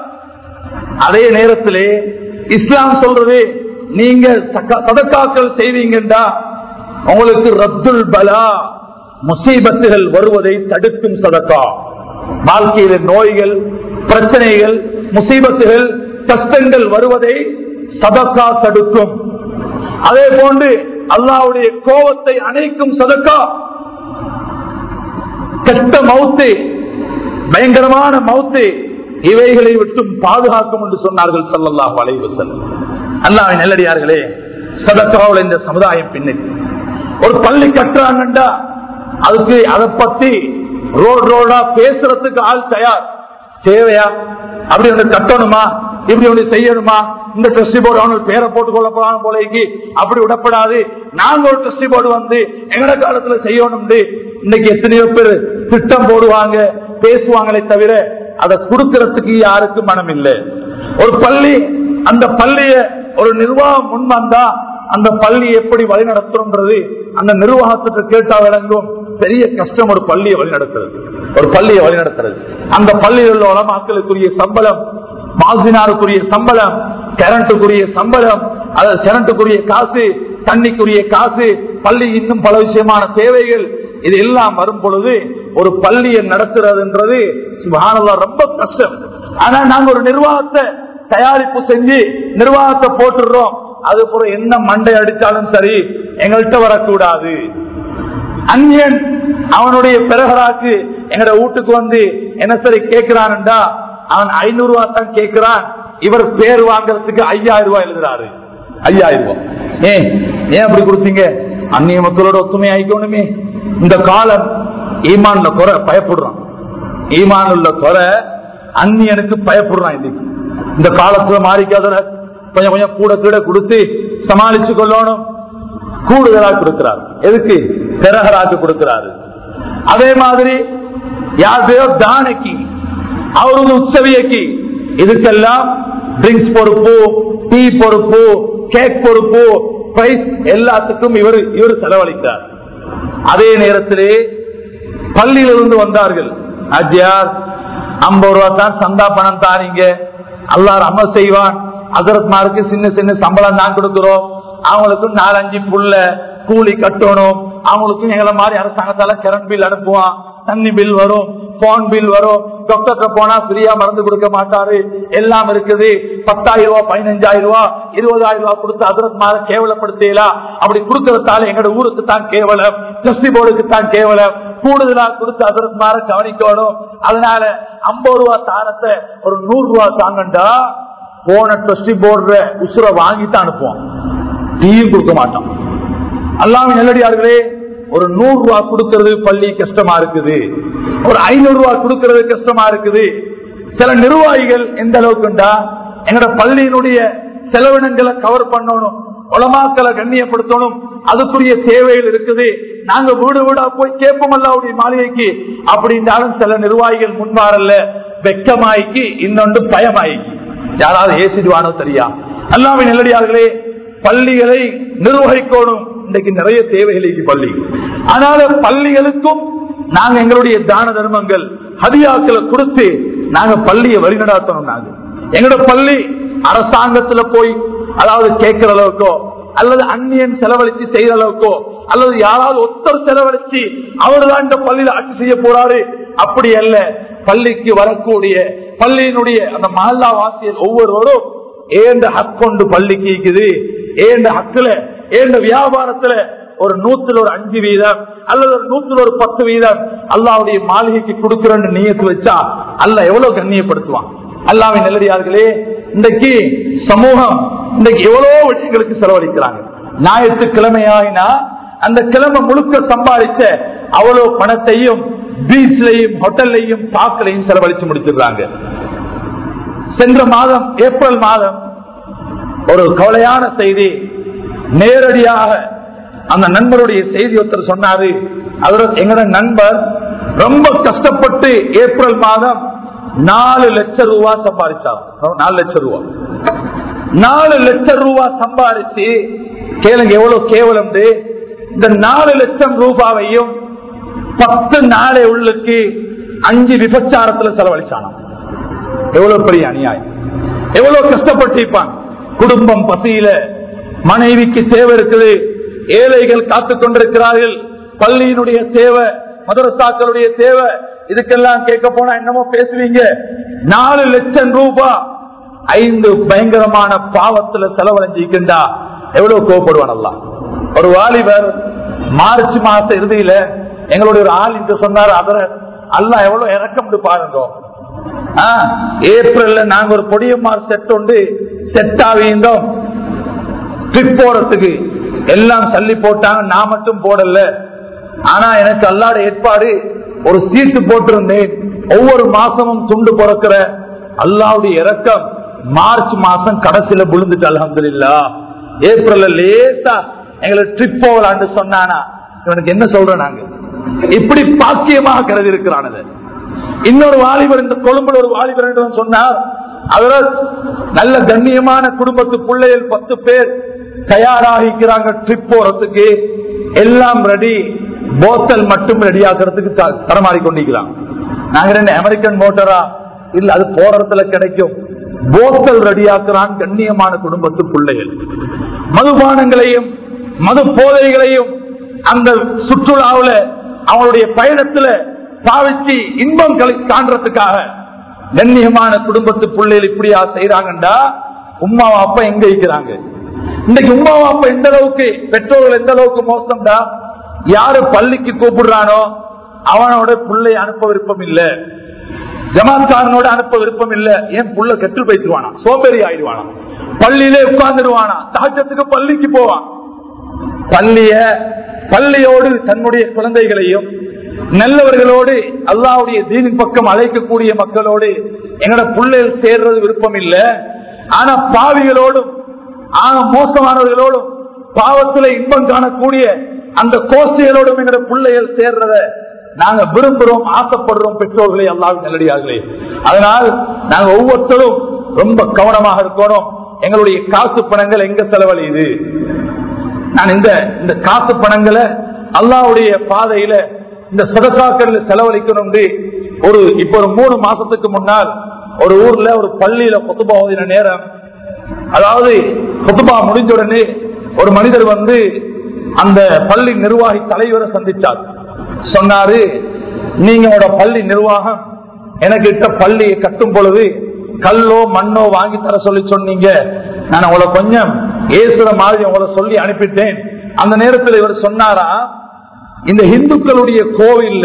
[SPEAKER 1] அதே நேரத்திலே இஸ்லாம் சொல்றது நீங்க சக்க- சதக்காக்கள் செய்வீங்கண்டா உங்களுக்கு ரத்துல் பலா முசீபத்துகள் வருவதை தடுக்கும் சதக்கா வாழ்க்கையில நோய்கள் பிரச்சனைகள் முசீபத்துகள் கஷ்டங்கள் வருவதை சதக்கா தடுக்கும் அதே போன்று அல்லாவுடைய கோபத்தை அணைக்கும் சதக்கா கெட்ட மவுத்து பயங்கரமான மவுத்து இவைகளை விட்டும் பாதுகாக்கும் என்று சொன்னார்கள் சல்லல்லாஹு அலைஹி வஸல்லம் அல்லாஹ்வின் நல்லடியார்களே சதக்காவில் இந்த சமுதாயம் பின்னுக்கு ஒரு பள்ளி கட்டுறாங்கண்டா அதுக்கு அதை பத்தி ரோடு ரோடா பேசுறதுக்கு ஆள் தயார் தேவையா அப்படி ஒன்று கட்டணுமா இப்படி ஒண்ணு செய்யணுமா இந்த டெஸ்ட் போர்டு அவனுக்கு பேரை போட்டு கொள்ள போறான் போலைக்கு அப்படி விடப்படாது நாங்க ஒரு டெஸ்ட் போர்டு வந்து எங்கட காலத்துல செய்யணும்னு இன்னைக்கு எத்தனையோ பேர் திட்டம் போடுவாங்க பேசுவாங்களே தவிர அதை கொடுக்கறதுக்கு யாருக்கும் மனம் இல்லை ஒரு பள்ளி அந்த பள்ளிய ஒரு நிர்வாகம் முன் வந்தா அந்த பள்ளி எப்படி வழிநடத்துறது அந்த நிர்வாகத்துக்கு கேட்டா விளங்கும் பெரிய கஷ்டம் ஒரு பள்ளியை வழிநடத்துறது ஒரு பள்ளியை வழிநடத்துறது அந்த பள்ளியில் உள்ள உலமாக்களுக்குரிய சம்பளம் மாசினாருக்குரிய சம்பளம் கரண்ட்டுக்குரிய சம்பளம் அது கரண்ட்டுக்குரிய காசு தண்ணிக்குரிய காசு பள்ளி இன்னும் பல விஷயமான தேவைகள் இது எல்லாம் வரும் பொழுது ஒரு பள்ளியை நடத்துறதுன்றது சுபஹானல்லாஹ் ரொம்ப கஷ்டம் ஆனா நாங்க ஒரு நிர்வாகத்தை தயாரிப்பு செஞ்சு நிர்வாகத்தை போட்டுடுறோம் அது போல என்ன மண்டை அடிச்சாலும் சரி எங்கள்கிட்ட வரக்கூடாது அந்நியன் அவனுடைய பிறகராக்கு எங்கட வீட்டுக்கு வந்து என்ன சரி கேட்கிறான்டா அவன் ஐநூறு ரூபாய் தான் கேட்கிறான் இவர் பேர் வாங்குறதுக்கு ஐயாயிரம் ரூபாய் எழுதுறாரு ஐயாயிரம் ரூபாய் ஏன் ஏன் அப்படி கொடுத்தீங்க அந்நிய மக்களோட ஒத்துமை ஆயிக்கணுமே இந்த காலம் ஈமான்ல குறை பயப்படுறான் ஈமான் உள்ள குறை அந்நியனுக்கு பயப்படுறான் இன்னைக்கு இந்த காலத்துல மாறிக்காத கொஞ்சம் கொஞ்சம் கூட கீழ கொடுத்து சமாளிச்சு கொள்ளணும் கூடுதலா கொடுக்கிறார் எதுக்கு பிறகராக்கு கொடுக்கிறாரு அதே மாதிரி யாருடையோ தானைக்கு அவரது உற்சவியக்கு இதுக்கெல்லாம் ட்ரிங்க்ஸ் பொறுப்பு டீ பொறுப்பு கேக் பொறுப்பு பிரைஸ் எல்லாத்துக்கும் இவர் இவர் செலவழித்தார் அதே நேரத்திலே பள்ளியிலிருந்து வந்தார்கள் அஜியார் ஐம்பது ரூபா தான் சந்தா பணம் தாரீங்க அல்லார் அமல் செய்வான் அகரத்மாருக்கு சின்ன சின்ன சம்பளம் தான் கொடுக்கிறோம் அவங்களுக்கும் நாலஞ்சு புள்ள கூலி கட்டணும் அவங்களுக்கும் எங்களை மாதிரி அரசாங்கத்தால கரண்ட் பில் அனுப்புவான் தண்ணி பில் வரும் போன் பில் வரும் டாக்டர்கிட்ட போனா ஃப்ரீயா மருந்து கொடுக்க மாட்டாரு எல்லாம் இருக்குது பத்தாயிரம் ரூபாய் பதினஞ்சாயிரம் ரூபாய் இருபதாயிரம் ரூபாய் கொடுத்து அதற்கு மேல கேவலப்படுத்தலாம் அப்படி கொடுக்கறதால எங்களோட ஊருக்கு தான் கேவலம் ஜஸ்டி போர்டுக்கு தான் கேவலம் கூடுதலா கொடுத்து அதற்கு மேல கவனிக்கணும் அதனால ஐம்பது ரூபாய் தாரத்தை ஒரு நூறு ரூபாய் தாங்கண்டா போன ட்ரஸ்டி போடுற உசுர வாங்கித்தான் அனுப்புவோம் டீயும் கொடுக்க மாட்டோம் அல்லாம நெல்லடியார்களே ஒரு நூறு ரூபாய் கொடுக்கறது பள்ளி கஷ்டமா இருக்குது ஒரு ஐநூறு ரூபாய் கொடுக்கறது கஷ்டமா இருக்குது சில நிர்வாகிகள் எந்த அளவுக்குண்டா எங்களோட பள்ளியினுடைய செலவினங்களை கவர் பண்ணணும் உலமாக்களை கண்ணியப்படுத்தணும் அதுக்குரிய தேவைகள் இருக்குது நாங்க வீடு வீடா போய் கேட்போம் அல்லாவுடைய மாளிகைக்கு அப்படின்னாலும் சில நிர்வாகிகள் முன்வாரல்ல வெக்கமாய்க்கு இன்னொன்று பயமாய்க்கு யாராவது ஏசிடுவானோ தெரியா அல்லாமே நெல்லடியார்களே பள்ளிகளை நிர்வகிக்கணும் இன்றைக்கு நிறைய தேவைகளுக்கு பள்ளி ஆனாலும் பள்ளிகளுக்கும் நாங்க எங்களுடைய தான தர்மங்கள் ஹதியாக்களை கொடுத்து நாங்க பள்ளியை வழிநடாத்தணும் நாங்க எங்களோட பள்ளி அரசாங்கத்துல போய் அதாவது கேட்கிற அளவுக்கோ அல்லது அந்நியன் செலவழிச்சு செய்யற அளவுக்கோ அல்லது யாராவது ஒத்தர் செலவழிச்சு அவர் தான் இந்த பள்ளியில ஆட்சி செய்ய போறாரு அப்படி அல்ல பள்ளிக்கு வரக்கூடிய பள்ளியினுடைய அந்த மஹல்லா வாசியல் ஒவ்வொருவரும் ஏண்ட ஹக்கொண்டு பள்ளிக்கு இருக்குது ஏண்ட ஹக்குல ஏண்ட வியாபாரத்துல ஒரு நூத்துல ஒரு அஞ்சு வீதம் அல்லது ஒரு நூத்துல ஒரு பத்து வீதம் அல்லாவுடைய மாளிகைக்கு கொடுக்கிறன்னு நீயத்து வச்சா அல்ல எவ்வளவு கண்ணியப்படுத்துவான் அல்லாவின் நல்லடியார்களே இன்றைக்கு சமூகம் இன்றைக்கு எவ்வளவு விஷயங்களுக்கு செலவழிக்கிறாங்க ஞாயிற்றுக்கிழமையாயினா அந்த கிழமை முழுக்க சம்பாதிச்ச அவ்வளவு பணத்தையும் பீச்லையும் ஹோட்டல்லையும் பாக்களையும் செலவழிச்சு முடிச்சிடுறாங்க சென்ற மாதம் ஏப்ரல் மாதம் ஒரு கவலையான செய்தி நேரடியாக அந்த நண்பருடைய செய்தி ஒருத்தர் சொன்னாரு அவர் எங்கட நண்பர் ரொம்ப கஷ்டப்பட்டு ஏப்ரல் மாதம் நாலு லட்சம் ரூபாய் சம்பாதிச்சார் நாலு லட்சம் ரூபாய் நாலு லட்சம் ரூபாய் சம்பாதிச்சு கேளுங்க எவ்வளவு கேவலம் இந்த நாலு லட்சம் ரூபாவையும் பத்து நாளை உள்ளுக்கு அஞ்சு விபச்சாரத்துல செலவழிச்சானாம் எவ்வளவு பெரிய அநியாயம் எவ்வளவு கஷ்டப்பட்டு இருப்பான் குடும்பம் பசியில மனைவிக்கு தேவை இருக்குது ஏழைகள் காத்து கொண்டிருக்கிறார்கள் பள்ளியினுடைய தேவை மதரசாக்களுடைய தேவை இதுக்கெல்லாம் கேட்க போனா என்னமோ பேசுவீங்க நாலு லட்சம் ரூபாய் ஐந்து பயங்கரமான பாவத்துல செலவழிஞ்சிருக்கின்றா எவ்வளவு கோவப்படுவான் எல்லாம் ஒரு வாலிபர் மார்ச் மாச இறுதியில எங்களுடைய ஒரு ஆள் இந்த சொன்னார் அவர் அல்ல எவ்வளவு இறக்கம் பாருங்க ஏப்ரல்ல நாங்க ஒரு பொடியம்மார் செட் உண்டு செட் ஆகியிருந்தோம் ட்ரிப் போறதுக்கு எல்லாம் சல்லி போட்டாங்க நான் மட்டும் போடல ஆனா எனக்கு அல்லாட ஏற்பாடு ஒரு சீட்டு போட்டிருந்தேன் ஒவ்வொரு மாசமும் துண்டு பிறக்கிற அல்லாவுடைய இறக்கம் மார்ச் மாசம் கடைசியில விழுந்துட்டு அலமதுல்லா ஏப்ரல்ல லேசா எங்களுக்கு ட்ரிப் போகலான்னு சொன்னானா இவனுக்கு என்ன சொல்றோம் நாங்க இப்படி பாக்கியமாக கருதி இருக்கிறானது இன்னொரு வாலிபர் இந்த கொழும்புல ஒரு வாலிபர் என்று சொன்னார் அவர் நல்ல கண்ணியமான குடும்பத்து பிள்ளைகள் பத்து பேர் தயாராகிக்கிறாங்க ட்ரிப் போறதுக்கு எல்லாம் ரெடி போத்தல் மட்டும் ரெடி ஆகிறதுக்கு தரமாறி கொண்டிருக்கிறாங்க நாங்க ரெண்டு அமெரிக்கன் மோட்டரா இல்ல அது போறதுல கிடைக்கும் போத்தல் ரெடியாக்குறான் கண்ணியமான குடும்பத்து பிள்ளைகள் மதுபானங்களையும் மது போதைகளையும் அந்த சுற்றுலாவுல அவங்களுடைய பயணத்துல பாவிச்சு இன்பம் காண்றதுக்காக கண்ணியமான குடும்பத்து பிள்ளைகள் இப்படியா செய்யறாங்கண்டா உமா அப்பா எங்க இருக்கிறாங்க இன்னைக்கு உமா அப்பா எந்த அளவுக்கு பெற்றோர்கள் எந்த அளவுக்கு மோசம்டா யாரு பள்ளிக்கு கூப்பிடுறானோ அவனோட பிள்ளை அனுப்ப விருப்பம் இல்ல ஜமாத்காரனோட அனுப்ப விருப்பம் இல்ல ஏன் புள்ள கெட்டு போயிடுவானா சோம்பேறி ஆயிடுவானா பள்ளியிலே உட்கார்ந்துடுவானா தாச்சத்துக்கு பள்ளிக்கு போவான் பள்ளிய பள்ளியோடு தன்னுடைய குழந்தைகளையும் நல்லவர்களோடு அல்லாவுடைய தீனின் பக்கம் அழைக்கக்கூடிய மக்களோடு எங்கட பிள்ளைகள் சேர்றது விருப்பம் இல்ல ஆனா பாவிகளோடும் ஆனா மோசமானவர்களோடும் பாவத்துல இன்பம் காணக்கூடிய அந்த கோஷ்டிகளோடும் எங்கட பிள்ளைகள் சேர்றத நாங்க விரும்புறோம் ஆசைப்படுறோம் பெற்றோர்களே அல்லாவின் நல்லடியார்களே அதனால் நாங்க ஒவ்வொருத்தரும் ரொம்ப கவனமாக இருக்கணும் எங்களுடைய காசு பணங்கள் எங்க செலவழியுது நான் இந்த இந்த காசு பணங்களை அல்லாவுடைய பாதையில இந்த சதக்காக்கள் செலவழிக்கணும் ஒரு இப்ப ஒரு மூணு மாசத்துக்கு முன்னால் ஒரு ஊர்ல ஒரு பள்ளியில கொத்துபா ஓதின நேரம் அதாவது கொத்துபா முடிஞ்ச உடனே ஒரு மனிதர் வந்து அந்த பள்ளி நிர்வாகி தலைவரை சந்திச்சார் சொன்னாரு நீங்களோட பள்ளி நிர்வாகம் எனக்கு இட்ட பள்ளியை கட்டும் பொழுது கல்லோ மண்ணோ வாங்கி தர சொல்லி சொன்னீங்க நான் உங்களை கொஞ்சம் ஏசுற மாதிரி உங்களை சொல்லி அனுப்பிட்டேன் அந்த நேரத்தில் இவர் சொன்னாரா இந்த இந்துக்களுடைய கோவில்ல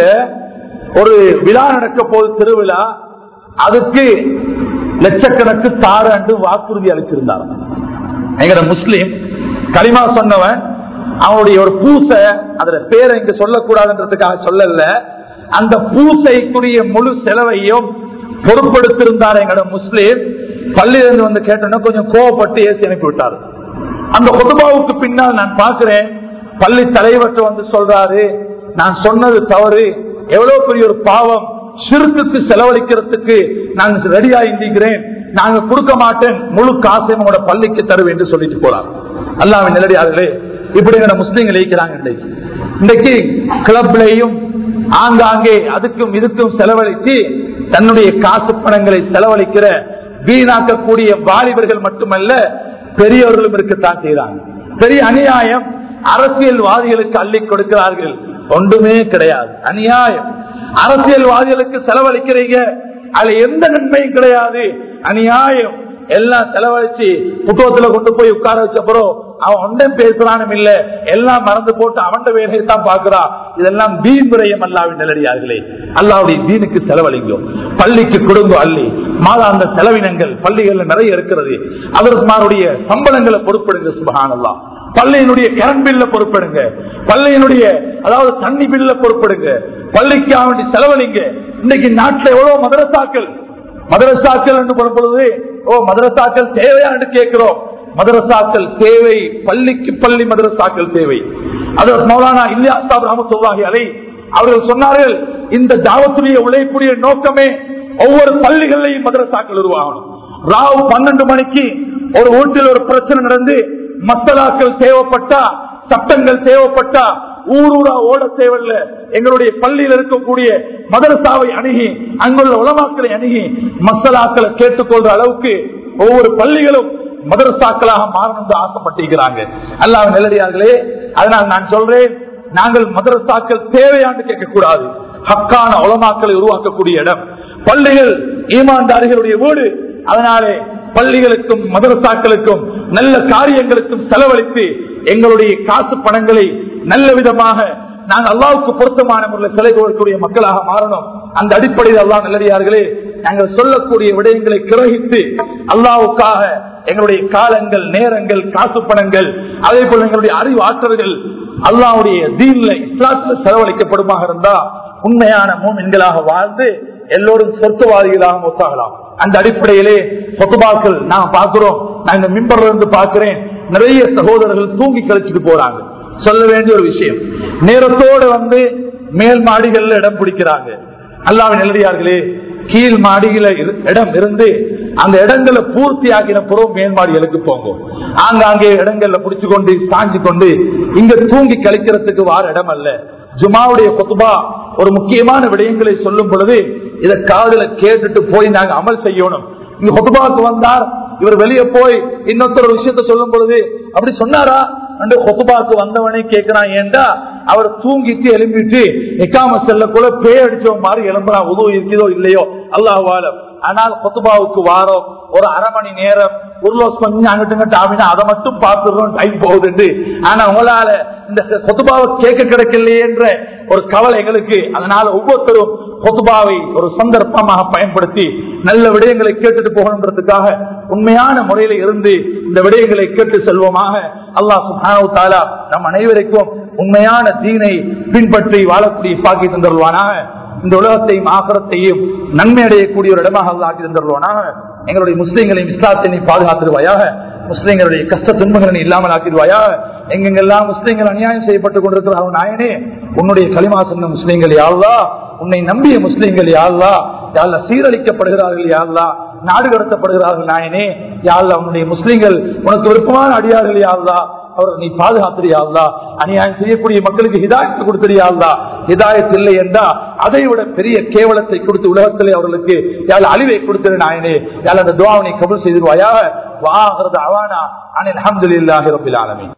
[SPEAKER 1] ஒரு விழா நடக்க போது திருவிழா அதுக்கு லட்சக்கணக்கு தாராண்டு வாக்குறுதி அளிச்சிருந்தார் எங்கட முஸ்லீம் களிமா சொன்னவன் அவனுடைய ஒரு பூசை அதுல பேரை இங்க சொல்லக்கூடாதுன்றதுக்காக சொல்லல அந்த பூசைக்குரிய முழு செலவையும் பொறுப்படுத்திருந்தார் எங்கட முஸ்லீம் பள்ளியிலிருந்து வந்து கேட்டோன்னா கொஞ்சம் கோவப்பட்டு ஏசி அனுப்பி விட்டார் அந்த குதுபாவுக்கு பின்னால் நான் பார்க்கிறேன் பள்ளி தலைவர்கிட்ட வந்து சொல்றாரு நான் சொன்னது தவறு எவ்வளவு பெரிய ஒரு பாவம் சிறுத்துக்கு செலவழிக்கிறதுக்கு நான் ரெடியா இந்திக்கிறேன் நாங்க கொடுக்க மாட்டேன் முழு காசையும் உங்களோட பள்ளிக்கு தருவேன் என்று சொல்லிட்டு போறார் அல்லாவின் நிலடியார்களே இப்படி எங்க முஸ்லீம்கள் இருக்கிறாங்க இன்றைக்கு இன்றைக்கு கிளப்லையும் ஆங்காங்கே அதுக்கும் இதுக்கும் செலவழித்து தன்னுடைய காசு பணங்களை செலவழிக்கிற வீணாக்கக்கூடிய வாலிபர்கள் மட்டுமல்ல பெரியவர்களும் இருக்கத்தான் செய்யறாங்க பெரிய அநியாயம் அரசியல்வாதிகளுக்கு அள்ளி கொடுக்கிறார்கள் ஒன்றுமே கிடையாது அநியாயம் அரசியல்வாதிகளுக்கு செலவழிக்கிறீங்க அதுல எந்த நன்மையும் கிடையாது அநியாயம் எல்லாம் செலவழிச்சு புத்தகத்துல கொண்டு போய் உட்கார வச்சப்பறம் அவன் ஒன்றும் பேசுறானும் இல்ல எல்லாம் மறந்து போட்டு அவன் வேலையை தான் பாக்குறான் இதெல்லாம் வீண் விரயம் அல்லாவின் நிலடியார்களே அல்லாவுடைய வீணுக்கு செலவழிங்கோ பள்ளிக்கு கொடுங்கோ அள்ளி மாதாந்த செலவினங்கள் பள்ளிகள்ல நிறைய இருக்கிறது அதற்குமாருடைய சம்பளங்களை பொறுப்படுங்க சுபகானல்லாம் பள்ளியினுடைய கரண்ட் பில்ல பொறுப்படுங்க பள்ளியினுடைய அதாவது தண்ணி பில்ல பொறுப்படுங்க பள்ளிக்காக வேண்டி செலவழிங்க இன்னைக்கு நாட்டில் எவ்வளவு மதரசாக்கள் மதரசாக்கள் என்று பொறுப்பொழுது ஓ மதரசாக்கள் தேவையா என்று கேட்கிறோம் மதரசாக்கள் தேவை பள்ளிக்கு பள்ளி மதரசாக்கள் தேவை அதற்கு மௌலானா இல்லையா ரஹமத்துல்லாஹி அலை அவர்கள் சொன்னார்கள் இந்த தாவத்துடைய உழைப்புடைய நோக்கமே ஒவ்வொரு பள்ளிகளையும் மதரசாக்கள் உருவாகணும் ராவ் பன்னெண்டு மணிக்கு ஒரு வீட்டில் ஒரு பிரச்சனை நடந்து மசலாக்கள் தேவைப்பட்டா சட்டங்கள் தேவைப்பட்டா ஊரூரா ஓட தேவையில்ல எங்களுடைய பள்ளியில் இருக்கக்கூடிய மதரசாவை அணுகி அங்குள்ள உலமாக்களை அணுகி மசலாக்களை கேட்டுக்கொள்ற அளவுக்கு ஒவ்வொரு பள்ளிகளும் மதரசாக்களாக மாறணும் ஆசைப்பட்டிருக்கிறாங்க அல்லாஹ் நிலடியார்களே அதனால் நான் சொல்றேன் நாங்கள் மதரசாக்கள் தேவையான்னு கேட்கக்கூடாது ஹக்கான உலமாக்களை உருவாக்கக்கூடிய இடம் பள்ளிகள் ஈமான்தாரிகளுடைய வீடு அதனாலே பள்ளிகளுக்கும் மதரசாக்களுக்கும் நல்ல காரியங்களுக்கும் செலவழித்து எங்களுடைய காசு பணங்களை நல்ல விதமாக நாங்கள் அல்லாவுக்கு பொருத்தமான முறையில் சிலை கொடுக்கக்கூடிய மக்களாக மாறணும் அந்த அடிப்படையில் அல்லா நல்லடியார்களே நாங்கள் சொல்லக்கூடிய விடயங்களை கிரகித்து அல்லாவுக்காக எங்களுடைய காலங்கள் நேரங்கள் காசு பணங்கள் அதே போல எங்களுடைய அறிவு ஆற்றல்கள் அல்லாவுடைய தீன்ல இஸ்லாத்தில் செலவழிக்கப்படுமாக இருந்தா உண்மையான மூமின்களாக வாழ்ந்து எல்லோரும் சொர்க்கவாதிகளாக ஒத்தாகலாம் அந்த அடிப்படையிலே பொதுபாக்கள் நான் பார்க்கிறோம் நான் இந்த மிம்பர்ல இருந்து பார்க்கிறேன் நிறைய சகோதரர்கள் தூங்கி கழிச்சுட்டு போறாங்க சொல்ல வேண்டிய ஒரு விஷயம் நேரத்தோடு வந்து மேல் மாடிகள்ல இடம் பிடிக்கிறாங்க அல்லாவின் நிலடியார்களே கீழ் மாடியில இரு- இடம் இருந்து அந்த இடங்களை பூர்த்தி ஆக்கின பிறகு மேல் மாடிகளுக்கு போங்க ஆங்காங்கே இடங்கள்ல பிடிச்சு கொண்டு சாஞ்சு கொண்டு இங்க தூங்கி கழிக்கிறதுக்கு வார இடம் அல்ல ஜுமாவுடைய கொத்துபா ஒரு முக்கியமான விடயங்களை சொல்லும் பொழுது இத காதுல கேட்டுட்டு போய் நாங்க அமல் செய்யணும் இங்க கொத்துபாவுக்கு வந்தார் இவர் வெளியே போய் இன்னொருத்தர் ஒரு விஷயத்த சொல்லும் பொழுது அப்படி சொன்னாரா அண்டு கொத்துபாக்கு வந்தவனே கேட்கிறான் ஏன்டா அவர் தூங்கிட்டு எழும்பிட்டு நிக்காம செல்லக்குள்ள பேய் அடிச்சவங்க மாதிரி எழும்புறான் உதவு இருக்குதோ இல்லையோ அல்லாஹ்வால ஆனால் கொத்துபாவுக்கு வாரம் ஒரு அரை மணி நேரம் ஒரு லோஸ் கொஞ்சம் அங்கிட்டு இங்கிட்டு ஆவினா அதை மட்டும் பார்த்துடுறோம் டைம் போகுதுண்டு ஆனா உங்களால இந்த கொத்துபாவை கேட்க கிடைக்கலையே என்ற ஒரு கவலை எங்களுக்கு அதனால ஒவ்வொருத்தரும் கொத்துபாவை ஒரு சந்தர்ப்பமாக பயன்படுத்தி நல்ல விடயங்களை கேட்டுட்டு போகணுன்றதுக்காக உண்மையான முறையில இருந்து இந்த விடயங்களை கேட்டு செல்வோமாக அல்லாஹ் சுப்ஹானஹு வ தஆலா நம் அனைவருக்கும் உண்மையான தீனை பின்பற்றி வாழக்கூடிய பாக்கி தந்துருவானாக இந்த உலகத்தையும் ஆகரத்தையும் நன்மை அடையக்கூடிய ஒரு இடமாக அல்லாஹ் ஆக்கி தந்துருவானாக எங்களுடைய முஸ்லீம்களையும் இஸ்லாத்தையும் பாதுகாத்துருவாயாக முஸ்லீம்களுடைய கஷ்ட துன்பங்களை இல்லாமல் ஆக்கிடுவாயாக எங்கெங்கெல்லாம் முஸ்லீம்கள் அநியாயம் செய்யப்பட்டுக் கொண்டிருக்கிறார்கள் நாயனே உன்னுடைய களிமா சொன்ன முஸ்லீம்கள் யாழ்லா உன்னை நம்பிய முஸ்லீம்கள் யாழ்லா யாழ்லா சீரழிக்கப்படுகிறார்கள் யாழ்லா நாடு கடத்தப்படுகிறார்கள் நாயனே யாழ்லா உன்னுடைய முஸ்லீம்கள் உனக்கு விருப்பமான அடியார்கள் யாழ்லா அவர் நீ பாதுகாத்திரியாள்லா அநியாயம் செய்யக்கூடிய மக்களுக்கு ஹிதாயத்து கொடுத்திரியாள்லா ஹிதாயத் இல்லை என்றா அதை விட பெரிய கேவலத்தை கொடுத்து உலகத்திலே அவர்களுக்கு யாழ் அழிவை கொடுத்திரு நாயனே யாழ் அந்த துவாவனை கபுல் செய்திருவாயாக வாகிறது அவானா அனில் அஹமதுல்லாஹி ரபில் ஆலமீன்